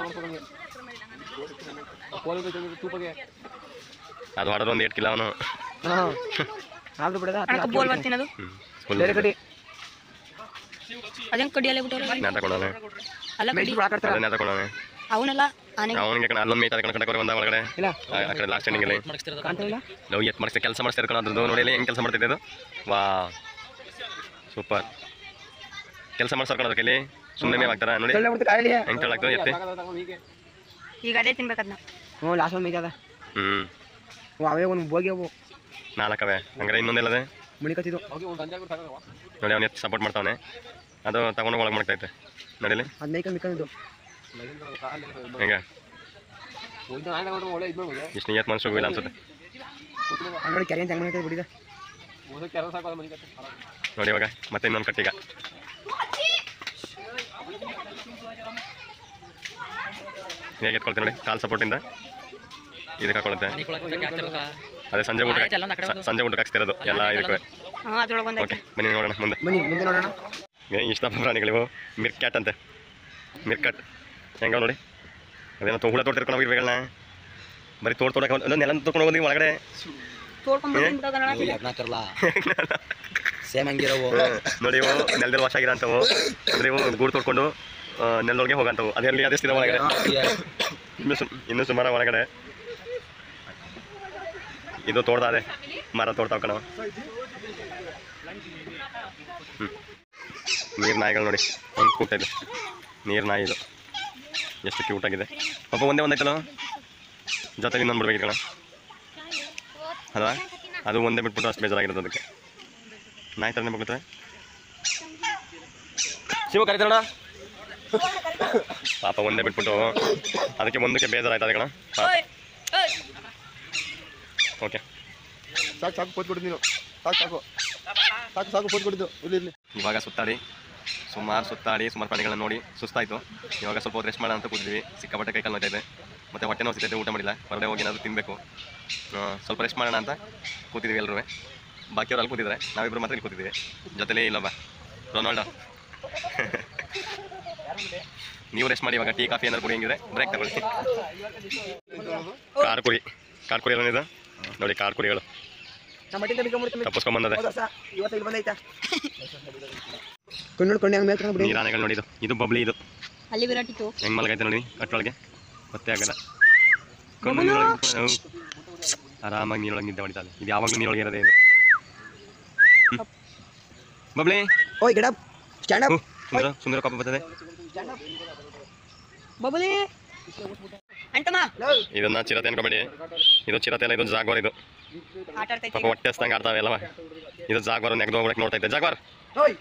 ಅದು ಹೊಡೆದು ಒಂದು ಏಟ್ ಕಿಲೋ ಅವನು ಹಾಂ ಆದ್ರೂ ಬಿಡದ ಅಣ್ಣ ಬೋಲ್ ಬರ್ತೀನಿ ಅದು ಫುಲ್ ಬೇರೆ ಕಡೆ ಅದೇನ್ ಕಡಿಯಲ್ಲೇ ಬಿಟ್ಟವ್ರೆ ನಾ ತಗೊಂಡವನೆ ಅಲ್ಲ ಕಡಿ ಮೆಣಸು ಹಾಕಡ್ತಾರೆ ಅದನ್ನೇ ತಗೊಂಡವನೆ ಅವನೆಲ್ಲ ಆನೆ ಅವನಿಗೆ ಕಣ ಅಲ್ಲೊಂದು ಮೇಯ್ತಾ ಕಣ ಕಡೆ ಬಂದ ಒಳಗಡೆ ಇಲ್ಲ ಆ ಆ ಕಡೆ ಲಾಸ್ಟ್ ಎಂಡಿಂಗಲ್ಲಿ ಕಾಣ್ತಾ ಇಲ್ಲ ನಾವು ಎತ್ ಮಾಡಿಸ್ತಾ ಕೆಲಸ ಮಾಡಿಸ್ತಾ ಇರ್ಕೊಂಡು ಅದ್ರದ್ದು ನೋಡಿ ಅಲ್ಲಿ ಹೆಂಗೆ ಕೆಲಸ ಮಾಡ್ತಿದ್ದೆ ಅದು ವಾ ಸೂಪರ್ ಕೆಲಸ ಮಾಡ್ಸೋರ್ ಕಣ ಅದ್ರ ಕೈಲಿ ಸುಮ್ಮನೆ ಮೇವ್ ಹಾಕ್ತಾರ ನೋಡಿ ಕಳ್ಳ ಬಿಡ್ತು ಕಾಯಿಲೆ ಹೆಂಗೆ ತಳ್ಳಾಗ್ತದೆ ಎತ್ತಿ ಈಗ ಅದೇ ತಿನ್ಬೇಕದ್ನ ಹ್ಞೂ ಲಾಸ್ಟ್ ಒಂದು ಮೇಯ್ತದ ಹ್ಞೂ ಹ್ಞೂ ಅವೇ ಒಂದು ಬೋಗಿ ಅವು ನಾಲ್ಕವೆ ಹಂಗಾರೆ ಇನ್ನೊಂದೆಲ್ಲದೆ ಮಣಿ ಕತ್ತಿದ್ದು ನೋಡಿ ಅವನು ಎತ್ತು ಸಪೋರ್ಟ್ ಮಾಡ್ತಾವನೆ ಅದು ತಗೊಂಡು ಒಳಗೆ ಮಾಡ್ತೈತೆ ನಡೀಲಿ ಅದು ಮೇಯ್ಕೊಂಡು ಮಿಕ್ಕೊಂಡಿದ್ದು ಹೆಂಗೆ ಒಂದು ನಾಯಿ ತಗೊಂಡ್ರೆ ಒಳ್ಳೆ ಇದು ಮಾಡ್ಬೋದು ಇಷ್ಟು ನಿಯತ್ ಮನ್ಸು ಇಲ್ಲ ಅನ್ಸುತ್ತೆ ಹಂಗಾಗಿ ಕೆರೆ ಅಂತ ಹೆಂಗೆ ಮಾಡ್ತದೆ ಬಿಡಿದ ಒಂದು ಕೆಲಸ ಸಾಕು ಮನೆ ಕತ್ತೆ ನೋಡಿ ಇವಾಗ ಮತ್ತೆ ಇನ್ನೊಂದು ಕಟ್ಟಿಗ ಹೇಗೆ ಎತ್ಕೊಳ್ತೀನಿ ನೋಡಿ ಕಾಲು ಸಪೋರ್ಟಿಂದ ಇದಕ್ಕೆ ಹಾಕೊಳ್ಳುತ್ತೆ ಅದೇ ಸಂಜೆ ಊಟಕ್ಕೆ ಸ- ಸಂಜೆ ಊಟಕ್ಕೆ ಹಾಕ್ತಿರೋದು ಎಲ್ಲ ಇದಕ್ಕೆ ಹಾಂ ಅದ್ರೊಳಗೆ ಒಂದು ಓಕೆ ಬನ್ನಿ ನೋಡೋಣ ಮುಂದೆ ಬನ್ನಿ ಮುಂದೆ ನೋಡೋಣ ಏ, ಇಷ್ಟ ಪ್ರಾಣಿಗಳಿವು ಮಿರ್ಕ್ಯಾಟ್ ಅಂತೆ ಮಿರ್ಕ್ಯಾಟ್ ಹೆಂಗ ನೋಡಿ ಅದೇನೋ ತೋ ಹುಳ ತೋಡ್ತಿರ್ಕೊಂಡು ಹೋಗಿರ್ಬೇಕಲ್ಲ ಬರೀ ತೋಡ್ ತೋಡಕ್ಕೆ ಒಂದು ನೆಲ ತೊಗೊಂಡು ಹೋಗಿ ಒಳಗಡೆ ತೋಡ್ಕೊಂಡ್ಬಿಟ್ಟು ಸೇಮ್ ಹಂಗಿರವು ನೋಡಿ ಇವು ನೆಲದಲ್ಲಿ ವಾಶ ಆಗಿರೋಂಥವು ಅಂದ್ರೆ ಇವು ಗೂಡು ತೊಡ್ಕೊಂಡು ನೆಲದೊಳಗೆ ಹೋಗಂಥವು ಅದರಲ್ಲಿ ಅದೇ ಸ್ಥಿರ ಒಳಗಡೆ ಇನ್ನು ಸು ಇನ್ನೂ ಸುಮಾರು ಒಳಗಡೆ ಇದು ತೋಡ್ದಾದೆ ಮರ ತೋಡ್ತಾವ ಕಣವ ಹ್ಞೂ ನೀರು ನಾಯಿಗಳು ನೋಡಿ ಒಂದು ಕೂಟ ಇದೆ ನೀರು ನಾಯಿ ಇದು ಎಷ್ಟು ಕ್ಯೂಟ್ ಆಗಿದೆ ಪಾಪ ಒಂದೇ ಒಂದೈತಲ್ಲ ಜೊತೆಗೆ ಇನ್ನೊಂದು ಬಿಡ್ಬೇಕು ಕಣ ಅಲ್ವಾ ಅದು ಒಂದೇ ಬಿಟ್ಬಿಟ್ಟು ಅಷ್ಟು ಬೇಜಾರಾಗಿರೋದು ಅದಕ್ಕೆ ನಾಯಿ ಥರನೇ ಬಗ್ಲತ್ತವೆ ಶಿವ ಕರಿತಾರಣ ಪಾಪ ಒಂದೇ ಬಿಟ್ಬಿಟ್ಟು ಅದಕ್ಕೆ ಒಂದಕ್ಕೆ ಬೇಜಾರಾಯ್ತದೆ ಕಣ ಓಕೆ ಸಾಕು ಸಾಕು ಕೊಟ್ಬಿಡು ನೀನು ಸಾಕು ಸಾಕು ಸಾಕು ಸಾಕು ಕೊಟ್ಬಿಡಿದ್ದು ಇಲ್ಲಿ ಇರಲಿ ಇವಾಗ ಸುತ್ತಾಡಿ ಸುಮಾರು ಸುತ್ತಾಡಿ ಸುಮಾರು ಪ್ರಾಣಿಗಳನ್ನ ನೋಡಿ ಸುಸ್ತಾಯಿತು ಇವಾಗ ಸ್ವಲ್ಪ ರೆಸ್ಟ್ ಮಾಡೋಣ ಅಂತ ಕೂತಿದ್ವಿ ಸಿಕ್ಕಾಪಟ್ಟೆ ಕೈ ಕಾಲು ಇದೆ ಮತ್ತು ಹೊಟ್ಟೆ ನೋವು ಸಿಗ್ತೈತೆ ಊಟ ಮಾಡಿಲ್ಲ ಹೊರಗಡೆ ಹೋಗಿ ಏನಾದರೂ ತಿನ್ನಬೇಕು ಸ್ವಲ್ಪ ರೆಸ್ಟ್ ಮಾಡೋಣ ಅಂತ ಕೂತಿದ್ವಿ ಎಲ್ಲರೂ ಬಾಕಿಯವ್ರು ಅಲ್ಲಿ ಕೂತಿದ್ದಾರೆ ನಾವಿಬ್ಬರು ಮಾತ್ರ ಇಲ್ಲಿ ಕೂತಿದ್ದೀವಿ ಜೊತೆಲೇ ಇಲ್ಲಪ್ಪ ರೊನಾಲ್ಡೋ ನೀವು ರೆಸ್ಟ್ ಮಾಡಿ ಇವಾಗ ಟೀ ಕಾಫಿ ಏನಾದ್ರು ಕುಡಿ ಹೆಂಗಿದೆ ಬ್ರೇಕ್ ತಗೊಳ್ಳಿ ಕಾರ್ ಕುರಿ ಕಾರ್ ಕುರಿ ಏನಿದೆ ನೋಡಿ ಕಾರ್ ಕುರಿಗಳು ನಮ್ಮ ಮಟ್ಟಿಂದ ಬಿಡ್ಕೊಂಡ್ಬಿಡ್ತೀನಿ ತಪ್ಪಿಸ್ಕೊಂಬಂದದೆ ಹೌದಾ ಸಾ ಇವತ್ತು ಇಲ್ಲಿ ಬಂದೈತಾ ಕಣ್ಣು ಕೊಂಡು ಹಂಗೆ ಮೇಲ್ಕೊಂಡು ಬಿಡಿ ನೀರಾನೆಗಳು ನೋಡಿ ಇದು ಇದು ಬಬ್ಲಿ ಇದು ಅಲ್ಲಿ ವಿರಾಟ್ ಇತ್ತು ಹೆಂಗ್ ಮಲಗೈತೆ ನೋಡಿ ಕಟ್ಟೊಳಗೆ ಗೊತ್ತೇ ಆಗಲ್ಲ ಕಣ್ಣು ನೀರೊಳಗೆ ಹ್ಞೂ. ಆರಾಮಾಗಿ ನೀರೊಳಗೆ ನಿದ್ದೆ ಹೊಡಿತಾಳೆ ಇದು ಯಾವಾಗಲೂ ನೀರೊಳಗೆ ಇರೋದೇ ಇದು ಹ್ಮ್. ಬಬ್ಲಿ ಓಯ್ ಗಿಡ ಸ್ಟ್ಯಾಂಡ್ ಹ್ಞೂ ಅಪ್ ಸುಂದರ ಸುಂದರ ಕಾಪ ಬರ್ತದೆ ಬಬಲಿ ಅಂಟಮ್ಮ ಇದನ್ನ ಚಿರತೆ ಅನ್ಕೊಬೇಡಿ ಇದು ಚಿರತೆ ಅಲ್ಲ ಇದು ಜಾಗ್ವಾರ್ ಇದು ಆಟ ಆಡ್ತೈತಿ ಪಾಪ ಹೊಟ್ಟೆ ಹಸ್ದಂಗೆ ಆಡ್ತಾವೆ ಅಲ್ಲವ ಇದು ಜಾಗ್ವಾರ್ ನೆಗ್ದು ಹೋಗ್ಬಿಡಕ್ಕೆ ನೋಡ್ತಾ ಇದ್ದೆ ಜಾಗ್ವಾರ್ ಓಯ್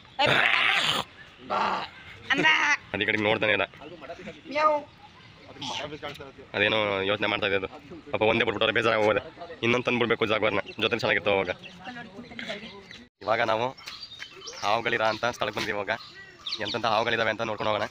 ಅಂದ ಅದಿ ಕಡೆಗೆ ನೋಡ್ತಾನೆ ಇಲ್ಲ ಮ್ಯಾವ್ ಅದೇನೋ ಯೋಚನೆ ಮಾಡ್ತಾ ಇದೆ ಅದು ಪಾಪ ಒಂದೇ ಬಿಟ್ಬಿಟ್ರೆ ಬೇಜಾರಾಗಿ ಹೋಗೋದೆ ಇನ್ನೊಂದು ತಂದ್ಬಿಡ್ಬೇಕು ಜಾಗ್ವಾರ್ನ ಜೊತೆ ಚೆನ್ನಾಗಿತ್ತು ಅವಾಗ ಇವಾಗ ನಾವು ಹಾವುಗಳಿರ ಅಂತ ಸ್ಥಳಕ್ಕೆ ಬಂದ್ವಿ ಇವಾಗ ಎಂತೆಂಥ ಹಾವುಗಳಿದಾವೆ ಅಂತ ನೋಡ್ಕೊಂಡು ಹೋಗೋಣ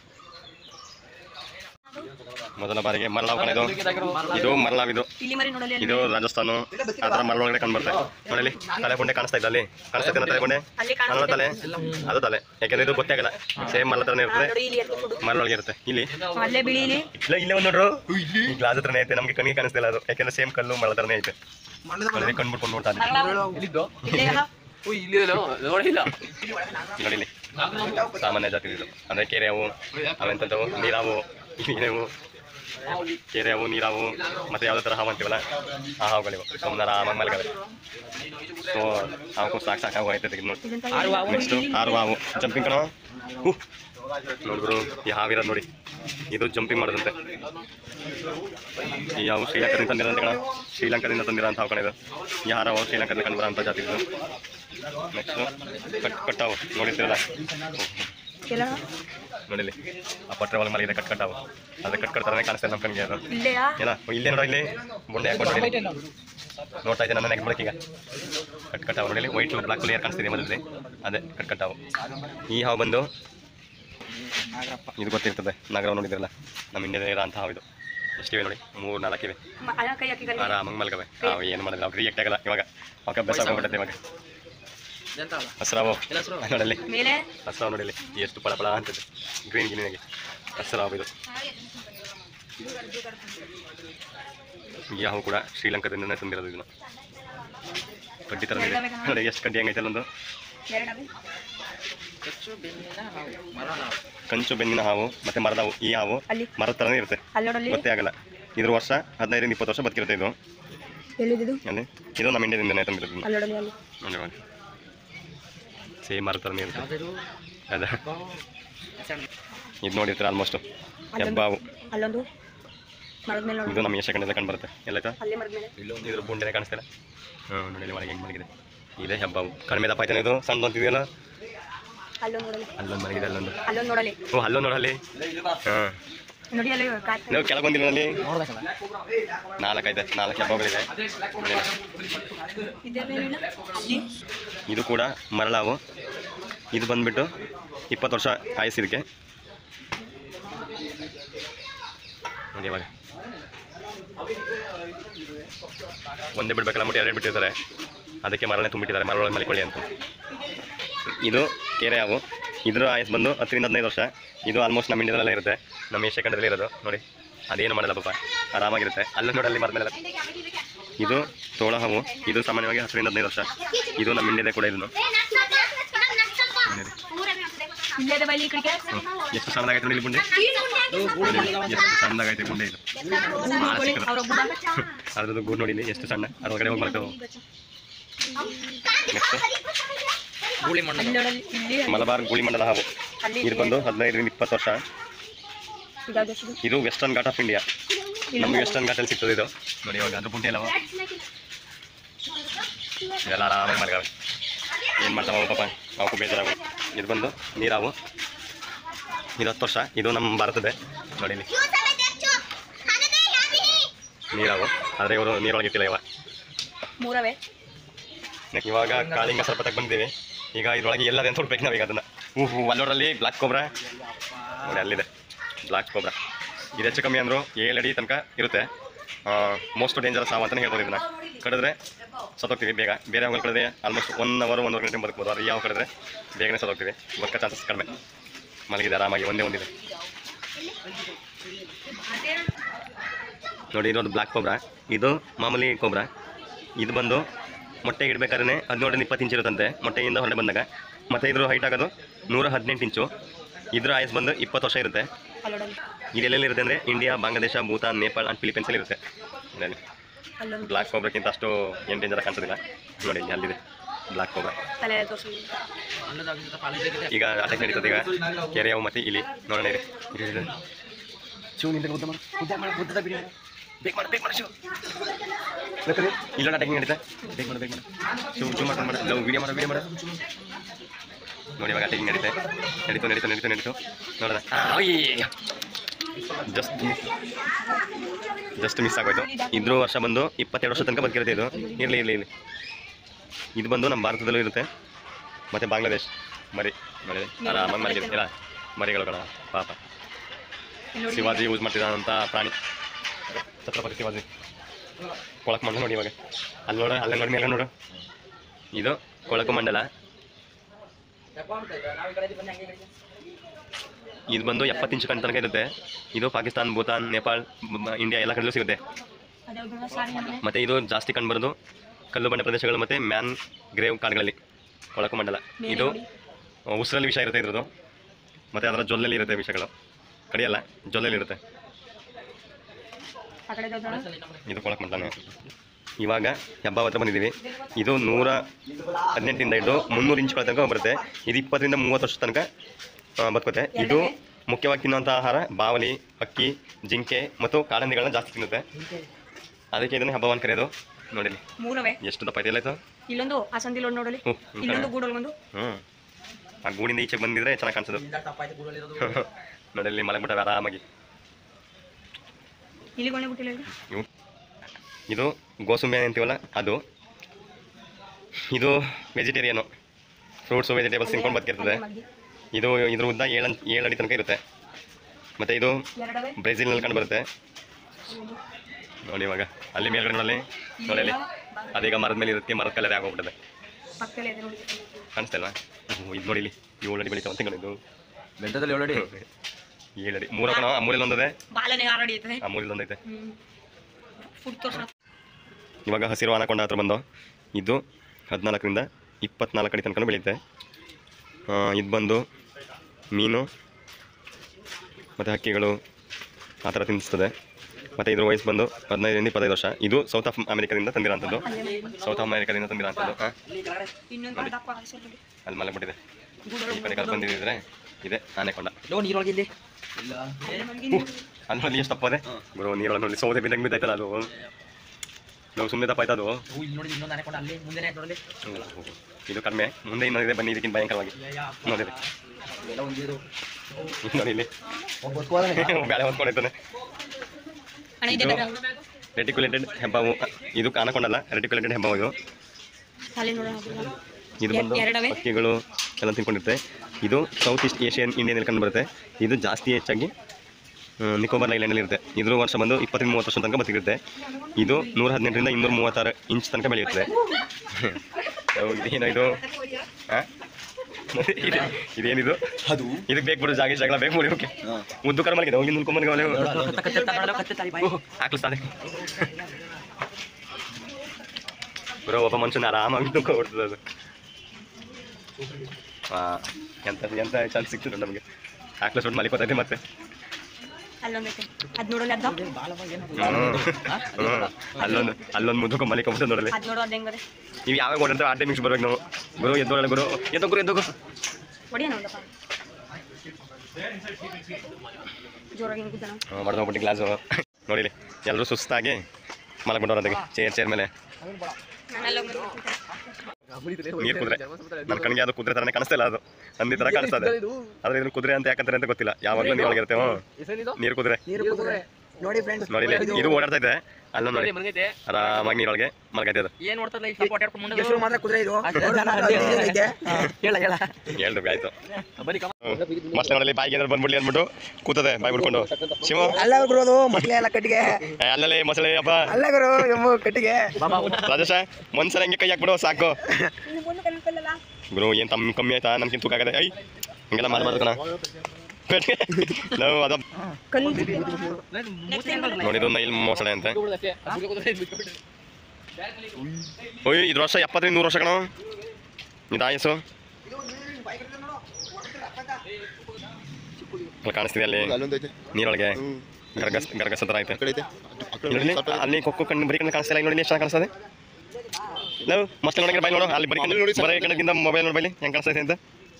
ಮೊದಲ ಬಾರಿಗೆ ಮರಳಾವ್ ಕಣ ಇದು ಇದು ಮರಳಾವ್ ಇದು ಇಲ್ಲಿ ಮರಿ ನೋಡಲಿ ಇದು ರಾಜಸ್ಥಾನ ಆ ಥರ ಮರಳೊಳಗಡೆ ಕಂಡು ನೋಡಲಿ ತಲೆ ಗುಂಡೆ ಕಾಣಿಸ್ತಾ ಇದೆ ಅಲ್ಲಿ ಕಾಣಿಸ್ತಾ ಇದೆ ತಲೆ ಗುಂಡೆ ಅಲ್ಲಿ ಅಲ್ಲ ತಲೆ ಅದು ತಲೆ ಯಾಕೆಂದ್ರೆ ಇದು ಗೊತ್ತೇ ಆಗಲ್ಲ ಸೇಮ್ ಮರಳ ಥರನೇ ಇರ್ತದೆ ನೋಡಿ ಇಲ್ಲಿ ಎತ್ತು ಕೊಡು ಮರಳೊಳಗೆ ಇರುತ್ತೆ ಇಲ್ಲಿ ಅಲ್ಲೇ ಬಿಳಿ ಇಲ್ಲಿ ಇಲ್ಲ ಇಲ್ಲೇ ಒಂದು ನೋಡ್ರು ಈ ಗ್ಲಾಸ್ ಹತ್ರನೇ ಐತೆ ನಮಗೆ ಕಣ್ಣಿಗೆ ಕಾಣಿಸ್ತಿಲ್ಲ ಅದು ಯಾಕೆಂದ್ರೆ ಸೇಮ್ ಕಲ್ಲು ಮರಳ ಥರನೇ ಐತೆ ಒಳಗೆ ಕಣ್ಬಿಟ್ಕೊಂಡು ನೋಡ್ತಾ ಇದ್ದೆ ಇಲ್ಲಿದ್ದು ಇಲ್ಲೇ ಅಲ್ಲ. ಓ ಇಲ್ಲಿದಲ್ಲ ನೋಡಿಲ್ಲ ನೋಡಿಲಿ ಸಾಮಾನ್ಯ ಜಾತಿ ಇದು ಅಂದ್ರೆ ಕೆರೆ ಅವು ಅವೆಂತವು ನೀರಾವು ನೀರೇವು ಕೆರೆ ಅವು ನೀರಾವು ಮತ್ತೆ ಯಾವುದೇ ಥರ ಹಾವು ಅಂತೀವಲ್ಲ ಆ ಹಾವುಗಳಿವು ಸುಮ್ಮನೆ ಆರಾಮಾಗಿ ಮಲ್ಗವೆ ಸೊ ಹಾವು ಸಾಕು ಸಾಕಾಗಿ ಹೋಯ್ತದೆ ತೆಗೆದು ನೋಡಿ ನೆಕ್ಸ್ಟು ಆರು ಹಾವು ಜಂಪಿಂಗ್ ಕಣೋ ಹೂ ನೋಡಿದ್ರು ಈ ಹಾವಿರೋದು ನೋಡಿ ಇದು ಜಂಪಿಂಗ್ ಮಾಡೋದಂತೆ ಈ ಯಾವ ಶ್ರೀಲಂಕಾದಿಂದ ತಂದಿರೋಂಥ ಕಣ ಶ್ರೀಲಂಕಾದಿಂದ ತಂದಿರೋಂಥ ಹಾವು ಕಣ ಇದು ಯಾರ ಹಾವು ಶ್ರೀಲಂಕಾದಿಂದ ಕಂಡು ಬರೋಂಥ ಜಾತಿ ಇದು ನೆಕ್ಸ್ಟು ಕಟ್ ಕಟ್ಟಾವು ನೋಡಿರ್ತೀರಲ್ಲ ಎಲ್ಲ ನೋಡಿಲಿ ಆ ಪಟ್ರೆ ಒಳಗೆ ಮಲಗಿದೆ ಕಟ್ ಕಟ್ಟಾವು ಅದು ಕಟ್ ಕಟ್ತಾರನೇ ಕಾಣಿಸ್ತಾ ನಮ್ಮ ಕಣ್ಣಿಗೆ ಅದು ಇಲ್ಲೆಯಾ ಇಲ್ಲ ಇಲ್ಲೇ ನೋಡೋ ಇಲ್ಲಿ ಬುಂಡೆ ಹಾಕೊಂಡು ನೋಡಿ ನೋಡ್ತಾ ಇದ್ದೆ ನನ್ನ ನೆಕ್ ಬಳಕಿಗ ಕಟ್ ಕಟ್ಟಾವು ನೋಡಿ ವೈಟ್ ಬ್ಲಾಕ್ ಕ್ಲಿಯರ್ ಕಾಣಿಸ್ತಿದೆ ಮೊದಲೇ ಅದೇ ಕಟ್ ಕಟ್ಟಾವು ಈ ಹಾವು ಬಂದು ಇದು ಗೊತ್ತಿರ್ತದೆ ನಗರ ನೋಡಿದ್ರಲ್ಲ ನಮ್ಮ ಇಂಡಿಯಾದ ಇರೋ ಅಂತ ಹಾವು ಇದು ಎಷ್ಟಿವೆ ನೋಡಿ ಮೂರು ನಾಲ್ಕಿವೆ ಮ- ಅಲ್ಲ ಕೈ ಹಾಕಿ ಗಲ್ಲಿ. ಆರಾಮಾಗಿ ಮಲ್ಗವೆ ನಾವು ಏನು ಮಾಡಿದ್ರೆ ಅವ್ರು ರಿಯಾಕ್ಟ್ ಆಗಲ್ಲ ಇವಾಗ ಅವಾಗ ಅಭ್ಯಾಸ ಆಗೋಗ್ಬಿಟ್ಟೈತೆ ಇವಾಗ ಹಸ್ರಾವು ನೋಡಲ್ಲಿ ಮೇಲೆ ಹಸ್ರಾವು ನೋಡಿಲಿ ಎಷ್ಟು ಪಳ ಪಳ ಅಂತಿದೆ ಗ್ರೀನ್ ಗಿನಿನಾಗೆ ಹಸ್ರಾವು ಇದು ಈ ಹಾವು ಕೂಡ ಶ್ರೀಲಂಕಾದಿಂದನೇ ತಂದಿರೋದು ಇದನ್ನು ಕಡ್ಡಿ ಥರ ಇದೆ ನೋಡಿ ಎಷ್ಟು ಕಡ್ಡಿ ಹೆಂಗೈತೆ ಅಲ್ಲೊಂದು ಎರಡವೆ ಕಂಚು ಬೆನ್ನಿನ ಹಾವು ಮತ್ತೆ ಮರದ ಹಾವು ಈ ಹಾವು ಅಲ್ಲಿ ಮರದ ಥರನೇ ಇರುತ್ತೆ ಅಲ್ಲಿ ನೋಡಲ್ಲಿ ಗೊತ್ತೇ ಆಗಲ್ಲ ಇದ್ರ ವರ್ಷ ಹದಿನೈದರಿಂದ ಇಪ್ಪತ್ತು ವರ್ಷ ಬದುಕಿರುತ್ತೆ ಇದು ಎಲ್ಲಿದ್ದು ಅಲ್ಲಿ ಇದು ನಮ್ಮ ಇಂಡಿಯಾದಿಂದನೇ ತಂದಿರೋದು ಇದನ್ನ. ಅಲ್ಲಿ ನೋಡಲಿ ಅಲ್ಲಿ ನೋಡಿ ನೋಡಿ ಸೇಮ್ ಮರದ ಥರನೇ ಇರುತ್ತೆ ಅದ ಇದು ನೋಡಿರ್ತೀರ ಆಲ್ಮೋಸ್ಟು ಹೆಬ್ಬಾವು ಅಲ್ಲೊಂದು ಮರದ ಮೇಲೆ ಇದು ನಮ್ಮ ಏಷ್ಯಾಖಂಡದ ಕಂಡು ಬರುತ್ತೆ ಎಲ್ಲಾಯ್ತಾ ಅಲ್ಲೇ ಮರದ ಮೇಲೆ ಇಲ್ಲೊಂದು ಇದ್ರ ಬುಂಡೆನೆ ಕಾಣಿಸ್ತಿಲ್ಲ ಹ್ಞೂ ನೋಡಿ ಇಲ್ಲಿ ಒಳಗೆ ಹೆಂಗೆ ಮಲಗಿದೆ ಇದೇ ಹಬ್ಬ ಕಡಿಮೆ ದಪ್ಪ ಆಯ್ತಾನೆ ಇದು ಸಣ್ಣ ಅಂತಿದೆಯಲ್ಲ ಅಲ್ಲೊಂದು ನೋಡಲಿ ಅಲ್ಲೊಂದು ಮಲಗಿದೆ ಅಲ್ಲೊಂದು ಅಲ್ಲೊಂದು ನೋಡಲಿ ಓ ಅಲ್ಲೊಂದು ನೋಡಲ್ಲಿ ಹಾಂ ನೋಡಿ ಅಲ್ಲಿ ಕಾಯ್ತಾ ನೀವು ಕೆಳಗೆ ಬಂದಿಲ್ಲ ಅಲ್ಲಿ ನಾಲ್ಕು ಐತೆ ನಾಲ್ಕು ಹಬ್ಬಗಳಿದೆ ಇದೇ ಮೇಲೆ ಅಲ್ಲಿ ಇದು ಕೂಡ ಮರಳಾವು ಇದು ಬಂದ್ಬಿಟ್ಟು ಇಪ್ಪತ್ತು ವರ್ಷ ಆಯಸ್ಸು ಇದಕ್ಕೆ ನೋಡಿ ಇವಾಗ ಒಂದೇ ಬಿಡ್ಬೇಕಲ್ಲ ಮುಟ್ಟಿ ಎರಡು ಬಿಟ್ಟಿರ್ತಾರೆ ಅದಕ್ಕೆ ಮರಳನೆ ತುಂಬಿಟ್ಟಿದ್ದಾರೆ ಮರಳೊಳಗೆ ಮಲಿಕೊಳ್ಳಿ ಅಂತ ಇದು ಕೆರೆ ಹಾವು ಇದ್ರ ಆಯಸ್ಸು ಬಂದು ಹತ್ತರಿಂದ ಹದಿನೈದು ವರ್ಷ ಇದು ಆಲ್ಮೋಸ್ಟ್ ನಮ್ಮ ಇಂಡಿಯಾದಲ್ಲೇ ಇರುತ್ತೆ ನಮ್ಮ ಏಷ್ಯಾ ಖಂಡದಲ್ಲಿ ಇರೋದು ನೋಡಿ ಅದೇನು ಮಾಡಲ್ಲ ಪಾಪ ಆರಾಮಾಗಿರುತ್ತೆ ಅಲ್ಲೂ ನೋಡಲ್ಲಿ ಮರದ ಮೇಲೆ ಇದು ತೋಳ ಹಾವು ಇದು ಸಾಮಾನ್ಯವಾಗಿ ಹತ್ತರಿಂದ ಹದಿನೈದು ವರ್ಷ ಇದು ನಮ್ಮ ಇಂಡಿಯಾದ ಕೂಡ ಇದನ್ನು ಇಲ್ಲೇ ಇದೆ ಬೈಲಿ ಈ ಕಡೆಗೆ ಎಷ್ಟು ಸಣ್ಣದಾಗೈತೆ ನೋಡಿ ಇಲ್ಲಿ ಗುಂಡೆ ಎಷ್ಟು ಸಣ್ಣದಾಗೈತೆ ಗುಂಡೆ ಇದು ಭಾಳ ಚಿಕ್ಕದು ಅವ್ರ ಒಬ್ಬ ಅದ್ರದ್ದು ಗೂಡು ನೋಡಿ ಇಲ್ಲಿ ಎಷ್ಟು ಸಣ್ಣ ಅದ್ರೊಳಗಡೆ ಹೋಗಿ ಬರ್ತವೆ ನೆಕ್ಸ್ಟ್ ಗೂಳಿ ಮಣ್ಣು ಇಲ್ಲಿ ನೋಡಲಿ ಇಲ್ಲಿ ಮಲಬಾರ್ ಗೂಳಿ ಮಂಡಲ ಹಾವು ಅಲ್ಲಿ ಇದು ಬಂದು ಹದಿನೈದರಿಂದ ಇಪ್ಪತ್ತು ವರ್ಷ ಇದಾದ ಎಷ್ಟು ಇದು ವೆಸ್ಟರ್ನ್ ಘಾಟ್ ಆಫ್ ಇಂಡಿಯಾ ನಮಗೆ ವೆಸ್ಟರ್ನ್ ಘಾಟಲ್ಲಿ ಸಿಗ್ತದೆ ಇದು ನೋಡಿ ಇವಾಗ ಅದ್ರ ಪುಂಟೆ ಅಲ್ಲವ ಇವೆಲ್ಲ ಆರಾಮಾಗಿ ಮಲಗಾವೆ ಏನು ಮಾಡ್ತಾವ ಪಾಪ ಅವಕ್ಕೂ ಬೇಜಾರಾಗು ಇದು ಬಂದು ನೀರಾವು ಇದು ಹತ್ತು ವರ್ಷ ಇದು ನಮ್ಮ ಭಾರತದ ನೋಡಿ ಇಲ್ಲಿ ನೀರಾವು ಆದರೆ ಇವರು ನೀರೊಳಗೆ ಇಟ್ಟಿಲ್ಲ ಇವ ಮೂರವೇ ನೆಕ್ ಇವಾಗ ಕಾಳಿಂಗ ಸ್ವಲ್ಪ ತಗ ಬಂದಿದ್ದೀವಿ ಈಗ ಇದ್ರೊಳಗೆ ಎಲ್ಲದ ಅಂತ ಹುಡ್ಬೇಕು ನಾವೀಗ ಅದನ್ನು ಹ್ಞೂ ಹ್ಞೂ ಅಲ್ಲೋಡ್ರಲ್ಲಿ ಬ್ಲಾಕ್ ಕೋಬ್ರಾ ನೋಡಿ ಅಲ್ಲಿದೆ ಬ್ಲಾಕ್ ಕೋಬ್ರಾ ಇದು ಹೆಚ್ಚು ಕಮ್ಮಿ ಅಂದರು ಏಳು ಅಡಿ ತನಕ ಇರುತ್ತೆ ಮೋಸ್ಟ್ ಡೇಂಜರಸ್ ಹಾವು ಅಂತಲೇ ಹೇಳ್ಬೋದು ಇದನ್ನ ಕಡಿದ್ರೆ ಸತ್ತೋಗ್ತೀವಿ ಬೇಗ ಬೇರೆ ಹಾವುಗಳು ಕಡಿದ್ರೆ ಆಲ್ಮೋಸ್ಟ್ ಒನ್ ಅವರ್ ಒಂದೂವರೆ ಗಂಟೆ ಬದುಕ್ಬೋದು ಅದು ಯಾವ ಕಡಿದ್ರೆ ಬೇಗನೆ ಸತ್ತೋಗ್ತೀವಿ ಬದುಕೋ ಚಾನ್ಸಸ್ ಕಡಿಮೆ ಮಲಗಿದೆ ಆರಾಮಾಗಿ ಒಂದೇ ಒಂದಿದೆ ನೋಡಿ ಇದೊಂದು ಬ್ಲಾಕ್ ಕೋಬ್ರಾ ಇದು ಮಾಮೂಲಿ ಕೋಬ್ರಾ ಇದು ಬಂದು ಮೊಟ್ಟೆ ಇಡಬೇಕಾದ್ರೆ ಹದಿನೇಳರಿಂದ ಇಪ್ಪತ್ತು ಇಂಚ್ ಇರುತ್ತಂತೆ ಮೊಟ್ಟೆಯಿಂದ ಹೊರಗೆ ಬಂದಾಗ ಮತ್ತು ಇದ್ರ ಹೈಟ್ ಆಗೋದು ನೂರ ಹದಿನೆಂಟು ಇಂಚು ಇದ್ರ ಆಯಸ್ ಬಂದು ಇಪ್ಪತ್ತು ವರ್ಷ ಇರುತ್ತೆ ಅಲ್ಲೋಡಲಿ ಇದು ಎಲ್ಲೆಲ್ಲಿ ಇರುತ್ತೆ ಅಂದರೆ ಇಂಡಿಯಾ ಬಾಂಗ್ಲಾದೇಶ ಭೂತಾನ್ ನೇಪಾಳ ಆ್ಯಂಡ್ ಫಿಲಿಪೈನ್ಸಲ್ಲಿ ಇರುತ್ತೆ ನೋಡಿ ಅಲ್ಲೊಂದು ಬ್ಲಾಕ್ ಕೋಬ್ರಕ್ಕಿಂತ ಅಷ್ಟು ಏನು ಡೇಂಜರ್ ಕಾಣಿಸೋದಿಲ್ಲ ನೋಡಿ ಇಲ್ಲಿ ಅಲ್ಲಿದೆ ಬ್ಲಾಕ್ ಕೋಬ್ರಾ ತಲೆ ತೋರಿಸಿ ಈಗ ಅಟ್ಯಾಕ್ ನಡೀತದೆ ಈಗ ಕೆರೆ ಅವು ಮತ್ತು ಇಲ್ಲಿ ನೋಡೋಣ ಇರಿ ಇರಿ, ಇರಿ. ಶಿವ ನಿಂತ ಉದ್ದ ಮಾಡು ಉದ್ದ ಮಾಡು ಉದ್ದದ ಬಿಡಿ ಬೇಕ್ ಮಾಡು ಬೇಕ್ ಮಾಡು ಶಿವ ಬೇಕಾದ್ರೆ ಇಲ್ಲೊಂದು ಅಟ್ಯಾಕ್ ನಡೀತಾ ಬೇಕ್ ಮಾಡು ಬೇಕ್ ಮಾಡು ಶಿವ ಜೂಮ್ ಮಾಡ್ಕೊಂಡು ಮಾಡು ನಾವು ವಿಡಿಯೋ ಮಾಡು ವಿಡಿಯೋ ಮಾಡು ನೋಡಿ ಇವಾಗ ಅಟ್ಯಾಕಿಂಗ್ ನಡೀತೆ ನಡೀತು ನಡೀತು ನಡೀತು ನಡೀತು ನೋಡೋಣ ಜಸ್ಟ್ ಜಸ್ಟ್ ಮಿಸ್ ಆಗೋಯ್ತು ಇದ್ರ ವರ್ಷ ಬಂದು ಇಪ್ಪತ್ತೆರಡು ವರ್ಷ ತನಕ ಬದುಕಿರುತ್ತೆ ಇದು ಇರಲಿ ಇರಲಿ ಇರಲಿ ಇದು ಬಂದು ನಮ್ಮ ಭಾರತದಲ್ಲೂ ಇರುತ್ತೆ ಮತ್ತು ಬಾಂಗ್ಲಾದೇಶ್ ಮರಿ ಮರಿ ಆರಾಮಾಗಿ ಮಲಗಿರ್ತೀರ ಮರಿಗಳು ಪಾಪ ಶಿವಾಜಿ ಯೂಸ್ ಮಾಡ್ತಿದ್ದಾನಂತ ಪ್ರಾಣಿ ಛತ್ರಪತಿ ಶಿವಾಜಿ ಕೊಳಕು ಮಂಡಲ ನೋಡಿ ಇವಾಗ ಅಲ್ಲಿ ನೋಡ ಅಲ್ಲೇ ನೋಡಿ ಮೇಲೆ ನೋಡು ಇದು ಕೊಳಕು ಮಂಡಲ ಇದು ಬಂದು ಎಪ್ಪತ್ತು ಇಂಚು ಕಣ್ ತನಕ ಇರುತ್ತೆ ಇದು ಪಾಕಿಸ್ತಾನ್ ಭೂತಾನ್ ನೇಪಾಳ್ ಬ- ಇಂಡಿಯಾ ಎಲ್ಲ ಕಡೆಯಲ್ಲೂ ಸಿಗುತ್ತೆ ಅದ್ಯಾವ್ದು ಸಾರಿ ಅಂದ್ರೆ ಮತ್ತು ಇದು ಜಾಸ್ತಿ ಕಂಡುಬರೋದು ಕಲ್ಲು ಬಂಡೆ ಪ್ರದೇಶಗಳು ಮತ್ತು ಮ್ಯಾನ್ ಗ್ರೇವ್ ಕಾಡುಗಳಲ್ಲಿ ಕೊಳಕು ಮಂಡಲ ಇದು ಉಸಿರಲ್ಲಿ ವಿಷ ಇರುತ್ತೆ ಇದ್ರದ್ದು ಮತ್ತು ಅದರ ಜೊಲ್ಲೆಲ್ಲಿ ಇರುತ್ತೆ ವಿಷಗಳು ಕಡಿಯಲ್ಲ ಜೊಲ್ಲೆಲ್ಲಿ ಇರುತ್ತೆ ಆ ಕಡೆ ಯಾವ್ದು ನೋಡು. ಇದು ಕೊಳಕು ಮಂಡಲ ಇವಾಗ ಹೆಬ್ಬಾವ್ ಹತ್ರ ಬಂದಿದ್ದೀವಿ ಇದು ನೂರ ಹದಿನೆಂಟಿಂದ ಹಿಡಿದು ಮುನ್ನೂರು ಇಂಚುಗಳ ತನಕ ಬರುತ್ತೆ ಇದು ಇಪ್ಪತ್ತರಿಂದ ಮೂವತ್ತು ವರ್ಷ ತನಕ ಆ, ಬದುಕುತ್ತೆ ಇದು ಮುಖ್ಯವಾಗಿ ತಿನ್ನುವಂಥ ಆಹಾರ ಬಾವಲಿ ಅಕ್ಕಿ ಜಿಂಕೆ ಮತ್ತು ಕಾಡಂದಿಗಳನ್ನ ಜಾಸ್ತಿ ತಿನ್ನುತ್ತೆ ಅದಕ್ಕೆ ಇದನ್ನು ಹಬ್ಬವನ್ನು ಕರೆಯೋದು ನೋಡಿಲಿ ಮೂರವೇ ಎಷ್ಟು ದಪ್ಪ ಇದೆಯಲ್ಲ ಇದು ಇಲ್ಲೊಂದು ಆ ಸಂದಿಲ್ ಒಂದು ನೋಡಲಿ ಹ್ಞೂ ಇಲ್ಲೊಂದು ಗೂಡಲ್ ಒಂದು ಹ್ಞೂ ಆ ಗೂಡಿಂದ ಈಚೆಗೆ ಬಂದಿದ್ರೆ ಚೆನ್ನಾಗಿ ಕಾಣಿಸೋದು ನೋಡಿ ಇಲ್ಲಿ ಮಲಗ್ಬಿಟ್ಟ ಆರಾಮಾಗಿ ಇಲ್ಲಿ ಗೊಂಡೆ ಬಿಟ್ಟಿಲ್ಲ ಈಗ ಇವು ಇದು ಗೋಸುಂಬೆ ಅಂತೀವಲ್ಲ ಅದು ಇದು ವೆಜಿಟೇರಿಯನು ಫ್ರೂಟ್ಸು ವೆಜಿಟೇಬಲ್ಸ್ ತಿನ್ಕೊಂಡು ಬದುಕಿರ್ತದೆ ಮಗ್ಗಿ. ಇದು ಇದ್ರ ಉದ್ದ ಏಳು ಏಳು ಅಡಿ ತನಕ ಇರುತ್ತೆ ಮತ್ತು ಇದು ಎರಡವೇ ಬ್ರೆಜಿಲ್ನಲ್ಲಿ ಕಂಡು ಬರುತ್ತೆ ನೋಡಿ ಇವಾಗ ಅಲ್ಲಿ ಮೇಲ್ಗಡೆ ನೋಡಲಿ ನೋಡಿ ಅಲ್ಲಿ ಅದೀಗ ಮರದ ಮೇಲೆ ಇರುತ್ತೆ ಮರದ ಕಲರ್ ಆಗೋಗ್ಬಿಟ್ಟಿದೆ ಪಕ್ಕದಲ್ಲಿ ಇದೆ ನೋಡಿ ಕಾಣಿಸ್ತಾ ಇದು ನೋಡಿ ಇಲ್ಲಿ ಏಳು ಅಡಿ ಬೆಳಿತಾವ ತಿಂಗಳು ಇದು ಬೆಂಟದಲ್ಲಿ ಏಳು ಅಡಿ ಏಳು ಅಡಿ ಮೂರು ಕಣ ಆ ಮೂರಲ್ಲಿ ಒಂದಿದೆ ಬಾಲನೆ ಆರಡಿ ಐತೆ ಆ ಮೂರಲ್ಲಿ ಒಂದೈತೆ ಫುಡ್ ತೋರ್ಸ ಇವಾಗ ಹಸಿರು ಆನಕೊಂಡ ಹತ್ರ ಬಂದು ಇದು ಹದಿನಾಲ್ಕರಿಂದ ಇಪ್ಪತ್ನಾಲ್ಕು ಅಡಿ ತನಕ ಬೆಳೆಯುತ್ತೆ ಆ, ಇದು ಬಂದು ಮೀನು ಮತ್ತು ಹಕ್ಕಿಗಳು ಆ ಥರ ತಿನ್ನಿಸ್ತದೆ ಮತ್ತು ಇದ್ರ ವಯಸ್ಸು ಬಂದು ಹದಿನೈದರಿಂದ ಇಪ್ಪತ್ತೈದು ವರ್ಷ ಇದು ಸೌತ್ ಆಫ್ ಅಮೆರಿಕದಿಂದ ತಂದಿರೋಂಥದ್ದು ಸೌತ್ ಅಮೆರಿಕದಿಂದ ತಂದಿರೋಂಥದ್ದು ಹಾಂ ಇನ್ನೊಂದು ದಪ್ಪ ಹಸಿರು ನೋಡಿ. ಅಲ್ಲಿ ಮಲಗ್ಬಿಟ್ಟಿದೆ ಈ ಕಡೆ ಕಾಲು ಬಂದಿದ್ದರೆ ಇದೆ ಆನೆಕೊಂಡ ಲೋ ನೀರೊಳಗೆ ಇಲ್ಲಿ ಅಲ್ಲಿ ಮಲ್ಗಿದ್ದು. ಅಲ್ಲಿ ಎಷ್ಟು ತಪ್ಪದೆ ಗುರು ನೀರೊಳಗೆ ನೋಡಿ ಸೌದೆ ಬಿದ್ದಂಗೆ ಬಿದ್ದೈತಲ್ಲ ಅದು ನಾವು ಸುಮ್ಮನೆ ತಪ್ಪ ಆಯ್ತು ಅದು ನೋಡಿ ಇನ್ನೊಂದು ಅನ್ಕೊಂಡು ಅಲ್ಲಿ ಮುಂದೆ ನೋಡಲಿ ಇದು ಕಡಿಮೆ ಮುಂದೆ ಇನ್ನೊಂದಿದೆ ಬನ್ನಿ ಇದಕ್ಕಿಂತ ಭಯಂಕರವಾಗಿ ನೋಡಿರಿ ಎಲ್ಲ ಒಂದಿರು ನೋಡಿ ಇಲ್ಲಿ ಬೇಳೆ ಹೊಂದ್ಕೊಂಡಿರ್ತಾನೆ ಅಣ್ಣ ಇದೆ ಬೇಡ ರೆಟಿಕ್ಯುಲೇಟೆಡ್ ಹೆಬ್ಬಾವು ಇದು ಕಾಣಕೊಂಡಲ್ಲ ರೆಟಿಕ್ಯುಲೇಟೆಡ್ ಹೆಬ್ಬಾವು ಇದು ಅಲ್ಲಿ ನೋಡೋಣ ಬಿಡು. ಇದು ಬಂದು ಎರಡವೇ? ಹಕ್ಕಿಗಳು ಎಲ್ಲ ತಿನ್ಕೊಂಡಿರುತ್ತೆ ಇದು ಸೌತ್ ಈಸ್ಟ್ ಏಷ್ಯನ್ ಇಂಡಿಯನ್ ಕಂಡು ಬರುತ್ತೆ ಇದು ಜಾಸ್ತಿ ಹೆಚ್ಚಾಗಿ ಆ, ನಿಕೋಬಾರ್ ಐಲ್ಯಾಂಡಲ್ಲಿ ಇರುತ್ತೆ ಇದ್ರ ವರ್ಷ ಬಂದು ಇಪ್ಪತ್ತರಿಂದ ಮೂವತ್ತು ವರ್ಷ ತನಕ ಬದುಕಿರುತ್ತೆ ಇದು ನೂರ ಹದಿನೆಂಟರಿಂದ ಇನ್ನೂರ ಮೂವತ್ತಾರು ಇಂಚ್ ತನಕ ಬೆಳೆಯುತ್ತದೆ ಹೌದು, ಇದೇನೋ ಇದು ಆ? ಇದು- ಇದೇನಿದು ಅದು ಇದಕ್ಕೆ ಬೇಕು ಬಿಡು ಜಾಗ ಜಗಳ ಬೇಕು ಬಿಡಿ ಓಕೆ ಉದ್ದು ಕರ ಮಲಗಿದೆ ಹೋಗಿ ನಿಲ್ಕೊಂಬರ್ಗೆ ಹಾಕ್ಲಿಸ್ತಾನೆ ಬ್ರೋ ಒಬ್ಬ ಮನುಷ್ಯನ ಆರಾಮಾಗಿ ನುಡ್ಕೊಬಿಡ್ತದೆ ಅದು ಹಾಂ ಎಂತ ಎಂತ ಚಾನ್ಸ್ ಸಿಗ್ತದೆ ನಮಗೆ ಹಾಕ್ಲಿಸ್ಬಿಟ್ಟು ಮಲಿಕೋತೈತೆ ಮತ್ತೆ ಅಲ್ಲೊಂದೈತೆ ಅದ್ ನೋಡೋಲ್ಲ ಅದ ಹ್ಮ್. ಹ್ಮ್. ಅಲ್ಲೊಂದು ಅಲ್ಲೊಂದು ಮುದ್ದಕ್ಕೆ ಮಲಿಕೊಂಬಿಟ್ಟು ನೋಡಲಿ ಅದ್ ನೋಡೋ ಅದ್ ಹೆಂಗದೆ ನೀವು ಯಾವಾಗ ಓಡಿರ್ತೀವಿ ಆ ಟೈಮಿಂಗ್ಸ್ ಬರ್ಬೇಕು ನಾವು ಗುರು ಎದ್ದೋಳೆ ಗುರು ಎದ್ದೋ ಗುರು ಎದ್ದೋ ಹೊಡಿಯ ನೋಡಪ್ಪ ಜೋರಾಗಿ ಹೆಂಗ್ ಕೂತಾನ ಹೊಡೆದೋಗ್ಬಿಟ್ಟು ಗ್ಲಾಸು ನೋಡಿಲಿ ಎಲ್ಲರೂ ಸುಸ್ತಾಗಿ ಮಲಗ್ಬಿಟ್ಟವ್ರು ಅದಕ್ಕೆ ಚೇರ್ ಚೇರ್ ಮೇಲೆ ನೀರು ಕುದ್ರೆ ನನ್ನ ಕಣ್ಣಿಗೆ ಅದು ಕುದ್ರೆ ಥರನೇ ಕಾಣಿಸ್ತಾ ಇಲ್ಲ ಅದು ಹಂದಿ ಥರ ಕಾಣಿಸ್ತದೆ ಆದ್ರೆ ಇದನ್ನ ಕುದ್ರೆ ಅಂತ ಯಾಕಂತಾರೆ ಅಂತ ಗೊತ್ತಿಲ್ಲ ಯಾವಾಗಲೂ ನೀರು ಒಳಗಿರುತ್ತೆ ಹ್ಞೂ ನೀರು ಕುದ್ರೆ ನೀರು ಕುದುರೆ ನೋಡಿ ಫ್ರೆಂಡ್ಸ್ ನೋಡಿಲಿ ಇದು ಓಡಾಡ್ತಾ ಇದೆ ಅಲ್ಲ ನೋಡಿ ಮನೆಗೈತೆ ಆರಾಮಾಗಿ ನೀರೊಳಗೆ ಮಲಗೈತೆ ಅದು ಏನ್ ನೋಡ್ತಾರಲ್ಲ ಈ ಸ್ವಲ್ಪ ಓಡಾಡ್ಕೊಂಡು ಮುಂದೆ ಹೆಸರು ಮಾತ್ರ ಕುದುರೆ ಇದು ಐತೆ. ಹೇಳ ಹೇಳ ಹೇಳ್ರಿ ಆಯ್ತು ಬನ್ನಿ ಕಮ ಮತ್ತೆ ನೋಡಲಿ ಬಾಯಿಗೆ ಏನಾದ್ರು ಬಂದ್ಬಿಡ್ಲಿ ಅಂದ್ಬಿಟ್ಟು ಕೂತದೆ ಬಾಯಿ ಬಿಡ್ಕೊಂಡು ಶಿವ ಅಲ್ಲ ಗುರು ಅದು ಮಕ್ಳೆ ಎಲ್ಲ ಕಟ್ಟಿಗೆ ಏ, ಅಲ್ಲಲ್ಲಿ ಮೊಸಳೆ ಹಬ್ಬ ಅಲ್ಲ ಗುರು ಎಮ್ಮು ಕಟ್ಟಿಗೆ ರಾಜೇಶ ಒಂದ್ಸಲ ಹಂಗೆ ಕೈ ಹಾಕ್ಬಿಡು ಸಾಕು ಗುರು ಏನ್ ತಮ್ಮ ಕಮ್ಮಿ ಆಯ್ತಾ ನನ್ಗಿಂತ ತೂಕ ಆಗದೆ ಐ ಹಂಗೆಲ್ಲ ಮಾಡಬಾರ್ದು ಕಣ ನಾವು ಅದ ನೋಡಿದ್ದು ನೈಲ್ ಮೊಸಳೆ ಅಂತ ಓಯ್ ಇದ್ರ ವರ್ಷ ಎಪ್ಪತ್ತರಿಂದ ನೂರು ವರ್ಷ ಕಣ ಇದು ಆಯಸ್ಸು ಅಲ್ಲಿ ಕಾಣಿಸ್ತಿದೆ ಅಲ್ಲಿ ಅಲ್ಲೊಂದೈತೆ ನೀರೊಳಗೆ ಹ್ಞೂ ಗರ್ಗಸ್ ಗರ್ಗಸ ಥರ ಐತೆ ಆ ಕಡೆ ಐತೆ ಆ ಕಡೆ ನೋಡಿ ಸ್ವಲ್ಪ ಅಲ್ಲಿ ಕೊಕ್ಕು ಕಣ್ಣು ಬರೀ ಕಣ್ಣು ಕಾಣಿಸ್ತಿಲ್ಲ ನೋಡಿ ಎಷ್ಟು ಚೆನ್ನಾಗಿ ಕಾಣಿಸ್ತದೆ ನಾವು ಮಸ್ತ್ ನೋಡಂಗಿರ ಬೈ ನೋಡು ಅಲ್ಲಿ ಬರೀ ಕಣ್ಣು ನೋಡಿ ಬರೀ ಕಣ್ಣಕ್ಕಿಂತ ಮೊಬೈಲ್ ನೋಡಿ ಬೈಲಿ ಹೆಂಗೆ ಕಾಣಿಸ್ತೈತೆ ಅಂತ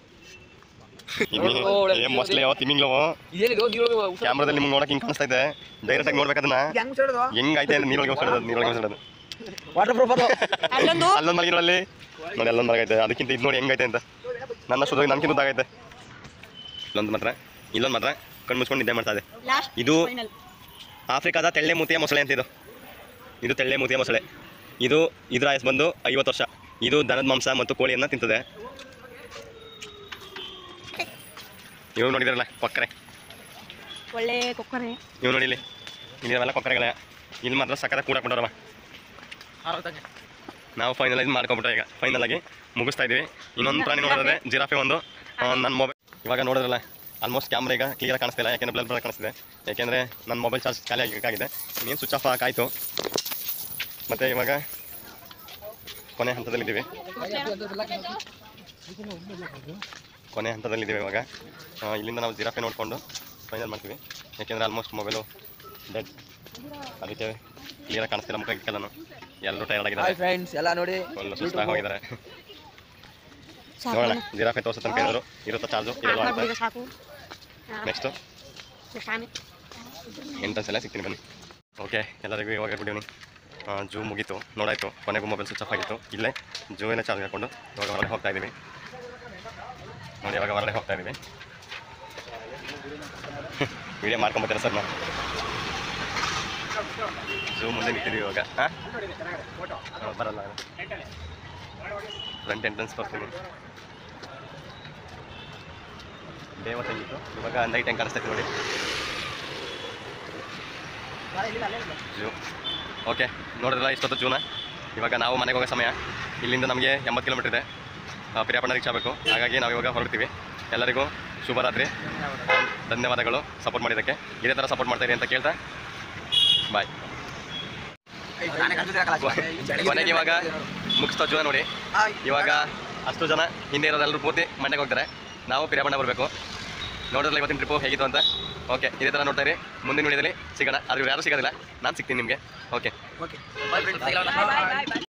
ಏ ಮೊಸ್ಲೆ ಯಾವ ತಿಮಿಂಗ್ಲವ ಇದೇನಿದು ನೀರು ಕ್ಯಾಮ್ರಾದಲ್ಲಿ ನಿಮ್ಗೆ ನೋಡಕ್ಕೆ ಹಿಂಗೆ ಕಾಣಿಸ್ತಾ ಇದೆ ಡೈರೆಕ್ಟ್ ಆಗಿ ನೋಡ್ಬೇಕು ಅದನ್ನ ಹೆಂಗ್ ಸೋಡೋದು ಹೆಂಗೈತೆ ಅಂತ ನೀರೊಳಗೆ ಹೊಸಡೋದು ನೀರೊಳಗೆ ಹೊಸಡೋದು ವಾಟರ್ ಪ್ರೂಫ್ ಅದು ಅಲ್ಲೊಂದು ಅಲ್ಲೊಂದು ಮಲಗಿರೋ ಅಲ್ಲಿ ನೋಡಿ ಅಲ್ಲೊಂದು ಮಲಗೈತೆ ಅದಕ್ಕಿಂತ ಇದು ನೋಡಿ ಹೆಂಗೈತೆ ಅಂತ ನನ್ನ ಸುದ್ದಿ ನನ್ಕಿಂತ ಉದ್ದಾಗೈತೆ ಇಲ್ಲೊಂದು ಮಾತ್ರ ಇಲ್ಲೊಂದು ಮಾತ್ರ ಕಣ್ಣು ಮುಚ್ಕೊಂಡು ನಿದ್ದೆ ಮಾಡ್ತಾ ಇದೆ ಲಾಸ್ಟ್ ಇದು ಫೈನಲ್ ಆಫ್ರಿಕಾದ ತೆಳ್ಳೆ ಮೂತಿಯ ಮೊಸಳೆ ಅಂತ ಇದು ಇದು ತೆಳ್ಳೆ ಮೂತಿಯ ಮೊಸಳೆ ಇದು ಇದರ ಆಯಸ್ ಬಂದು ಐವತ್ತು ವರ್ಷ ಇದು ದನದ ಮಾಂಸ ಮತ್ತು ಕೋಳಿಯನ್ನು ತಿಂತದೆ ಇವು ನೋಡಿದ್ರಲ್ಲ ಕೊಕ್ಕರೆ ಒಳ್ಳೆ ಕೊಕ್ಕರೆ ಇವು ನೋಡಿಲಿ ಇಲ್ಲಿವೆಲ್ಲ ಕೊಕ್ಕರೆಗಳೇ ಇಲ್ಲಿ ಮಾತ್ರ ಸಕ್ಕತ್ತ ಕೂಡಾಕೊಂಡವ್ರವ ನಾವು ಫೈನಲೈಸ್ ಮಾಡ್ಕೊಂಬಿಟ್ರೆ ಈಗ ಫೈನಲ್ ಆಗಿ ಮುಗಿಸ್ತಾ ಇದೀವಿ ಇನ್ನೊಂದು ಪ್ರಾಣಿ ನೋಡೋದ್ರೆ ಜಿರಾಫೆ ಒಂದು ನನ್ನ ಮೊಬೈಲ್ ಇವಾಗ ನೋಡಿದ್ರಲ್ಲ ಆಲ್ಮೋಸ್ಟ್ ಕ್ಯಾಮ್ರಾ ಈಗ ಕ್ಲಿಯರ್ ಕಾಣಿಸ್ತಿಲ್ಲ ಯಾಕೆಂದ್ರೆ ಬ್ಲರ್ ಬ್ಲರ್ ಕಾಣಿಸ್ತಿದೆ ಯಾಕೆಂದರೆ ನನ್ನ ಮೊಬೈಲ್ ಚಾರ್ಜ್ ಖಾಲಿ ಆಗಿದೆ ಇನ್ನೇನು ಸ್ವಿಚ್ ಆಫ್ ಆಗಾಯಿತು ಮತ್ತು ಇವಾಗ ಕೊನೆ ಹಂತದಲ್ಲಿದ್ದೀವಿ ಕೊನೆ ಹಂತದಲ್ಲಿದ್ದೀವಿ ಇವಾಗ ಆ, ಇಲ್ಲಿಂದ ನಾವು ಜಿರಾಫೆ ನೋಡಿಕೊಂಡು ಫೈನಲ್ ಮಾಡ್ತೀವಿ ಯಾಕೆಂದರೆ ಆಲ್ಮೋಸ್ಟ್ ಮೊಬೈಲು ಡೆಡ್ ಅದಕ್ಕೆ ಕ್ಲಿಯರ್ ಕಾಣಿಸ್ತಿಲ್ಲ ಮುಖ ಕೆಲನು ಎಲ್ಲರೂ ಟೈರ್ಡ್ ಹಾಯ್ ಆಗಿದ್ದಾರೆ ಫ್ರೆಂಡ್ಸ್ ಎಲ್ಲ ನೋಡಿ ಫುಲ್ ಸುಸ್ತಾಗಿ ಹೋಗಿದ್ದಾರೆ ನೋಡೋಣ ಜಿರಾಫೆ ತೋರ್ಸೋ ತನಕ ಏನಾದ್ರು ಇರುತ್ತಾ ಚಾರ್ಜು ಇರಲ್ಲ ಅಂತ ಈಗ ಸಾಕು ನೆಕ್ಸ್ಟು ನೆಕ್ಸ್ಟ್ ಆಮೇಲೆ ಎಂಟ್ರೆನ್ಸ್ ಎಲ್ಲ ಸಿಗ್ತೀನಿ ಬನ್ನಿ ಓಕೆ ಎಲ್ಲರಿಗೂ ಇವಾಗ ಬಿಡೀನಿ ಜೂ ಮುಗೀತು ನೋಡಾಯಿತು ಕೊನೆಗೂ ಮೊಬೈಲ್ ಸ್ವಿಚ್ ಆಫ್ ಆಗಿತ್ತು ಇಲ್ಲೇ ಜೂ ಎಲ್ಲ ಚಾರ್ಜ್ ಹಾಕ್ಕೊಂಡು ಇವಾಗ ಹೊರಗಡೆ ಹೋಗ್ತಾ ಇದ್ದೀವಿ ನೋಡಿ ಇವಾಗ ಹೊರಗಡೆ ಹೋಗ್ತಾ ಇದ್ದೀವಿ ವಿಡಿಯೋ ಮಾಡ್ಕೊಂಬತ್ತೀರ ಸರ್ ನಾವು ಜೂ ಮುಂದೆ ನಿಂತಿದ್ದೀವಿ ಇವಾಗ ಹಾಂ ಬರಲ್ಲ ಫ್ರಂಟ್ ಎಂಟ್ರೆನ್ಸ್ ಬರ್ತೀನಿ ದೇವ ತೆಗಿತು ಇವಾಗ ನೈಟ್ ಹೆಂಗೆ ಕಾಣಿಸ್ತೈತೆ ನೋಡಿ ಜೂ ಓಕೆ ನೋಡಿದ್ರಲ್ಲ ಇಷ್ಟೊತ್ತು ಜೂನ ಇವಾಗ ನಾವು ಮನೆಗೆ ಹೋಗೋ ಸಮಯ ಇಲ್ಲಿಂದ ನಮಗೆ ಎಂಬತ್ತು ಕಿಲೋಮೀಟರ್ ಇದೆ ಆ, ಪಿರಿಯಾಪಣ್ಣ ರೀಚ್ ಆಗಬೇಕು ಹಾಗಾಗಿ ನಾವು ಇವಾಗ ಹೊರಡ್ತೀವಿ ಎಲ್ಲರಿಗೂ ಶುಭರಾತ್ರಿ ಧನ್ಯವಾದಗಳು ಸಪೋರ್ಟ್ ಮಾಡಿದ್ದಕ್ಕೆ ಇದೇ ಥರ ಸಪೋರ್ಟ್ ಮಾಡ್ತೀರಿ ಅಂತ ಕೇಳ್ತಾ ಬಾಯ್ ಕೊನೆಗೆ ಇವಾಗ ಮುಗಿಸ್ತಾ ಜೂನ ನೋಡಿ ಇವಾಗ ಅಷ್ಟು ಜನ ಹಿಂದೆ ಇರೋದೆಲ್ಲರೂ ಪೂರ್ತಿ ಮಂಡ್ಯಕ್ಕೆ ಹೋಗ್ತಾರೆ ನಾವು ಪಿರಿಯಾಪಣ್ಣ ಬರಬೇಕು ನೋಡಿದ್ರಲ್ಲ ಇವತ್ತಿನ ಟ್ರಿಪ್ಪು ಹೇಗಿತ್ತು ಅಂತ ಓಕೆ ಇದೇ ಥರ ನೋಡ್ತಾ ಇರಿ ಮುಂದಿನ ವಿಡಿಯೋದಲ್ಲಿ ಸಿಗೋಣ ಅದು ಯಾರು ಸಿಗೋದಿಲ್ಲ ನಾನು ಸಿಗ್ತೀನಿ ನಿಮಗೆ ಓಕೆ ಓಕೆ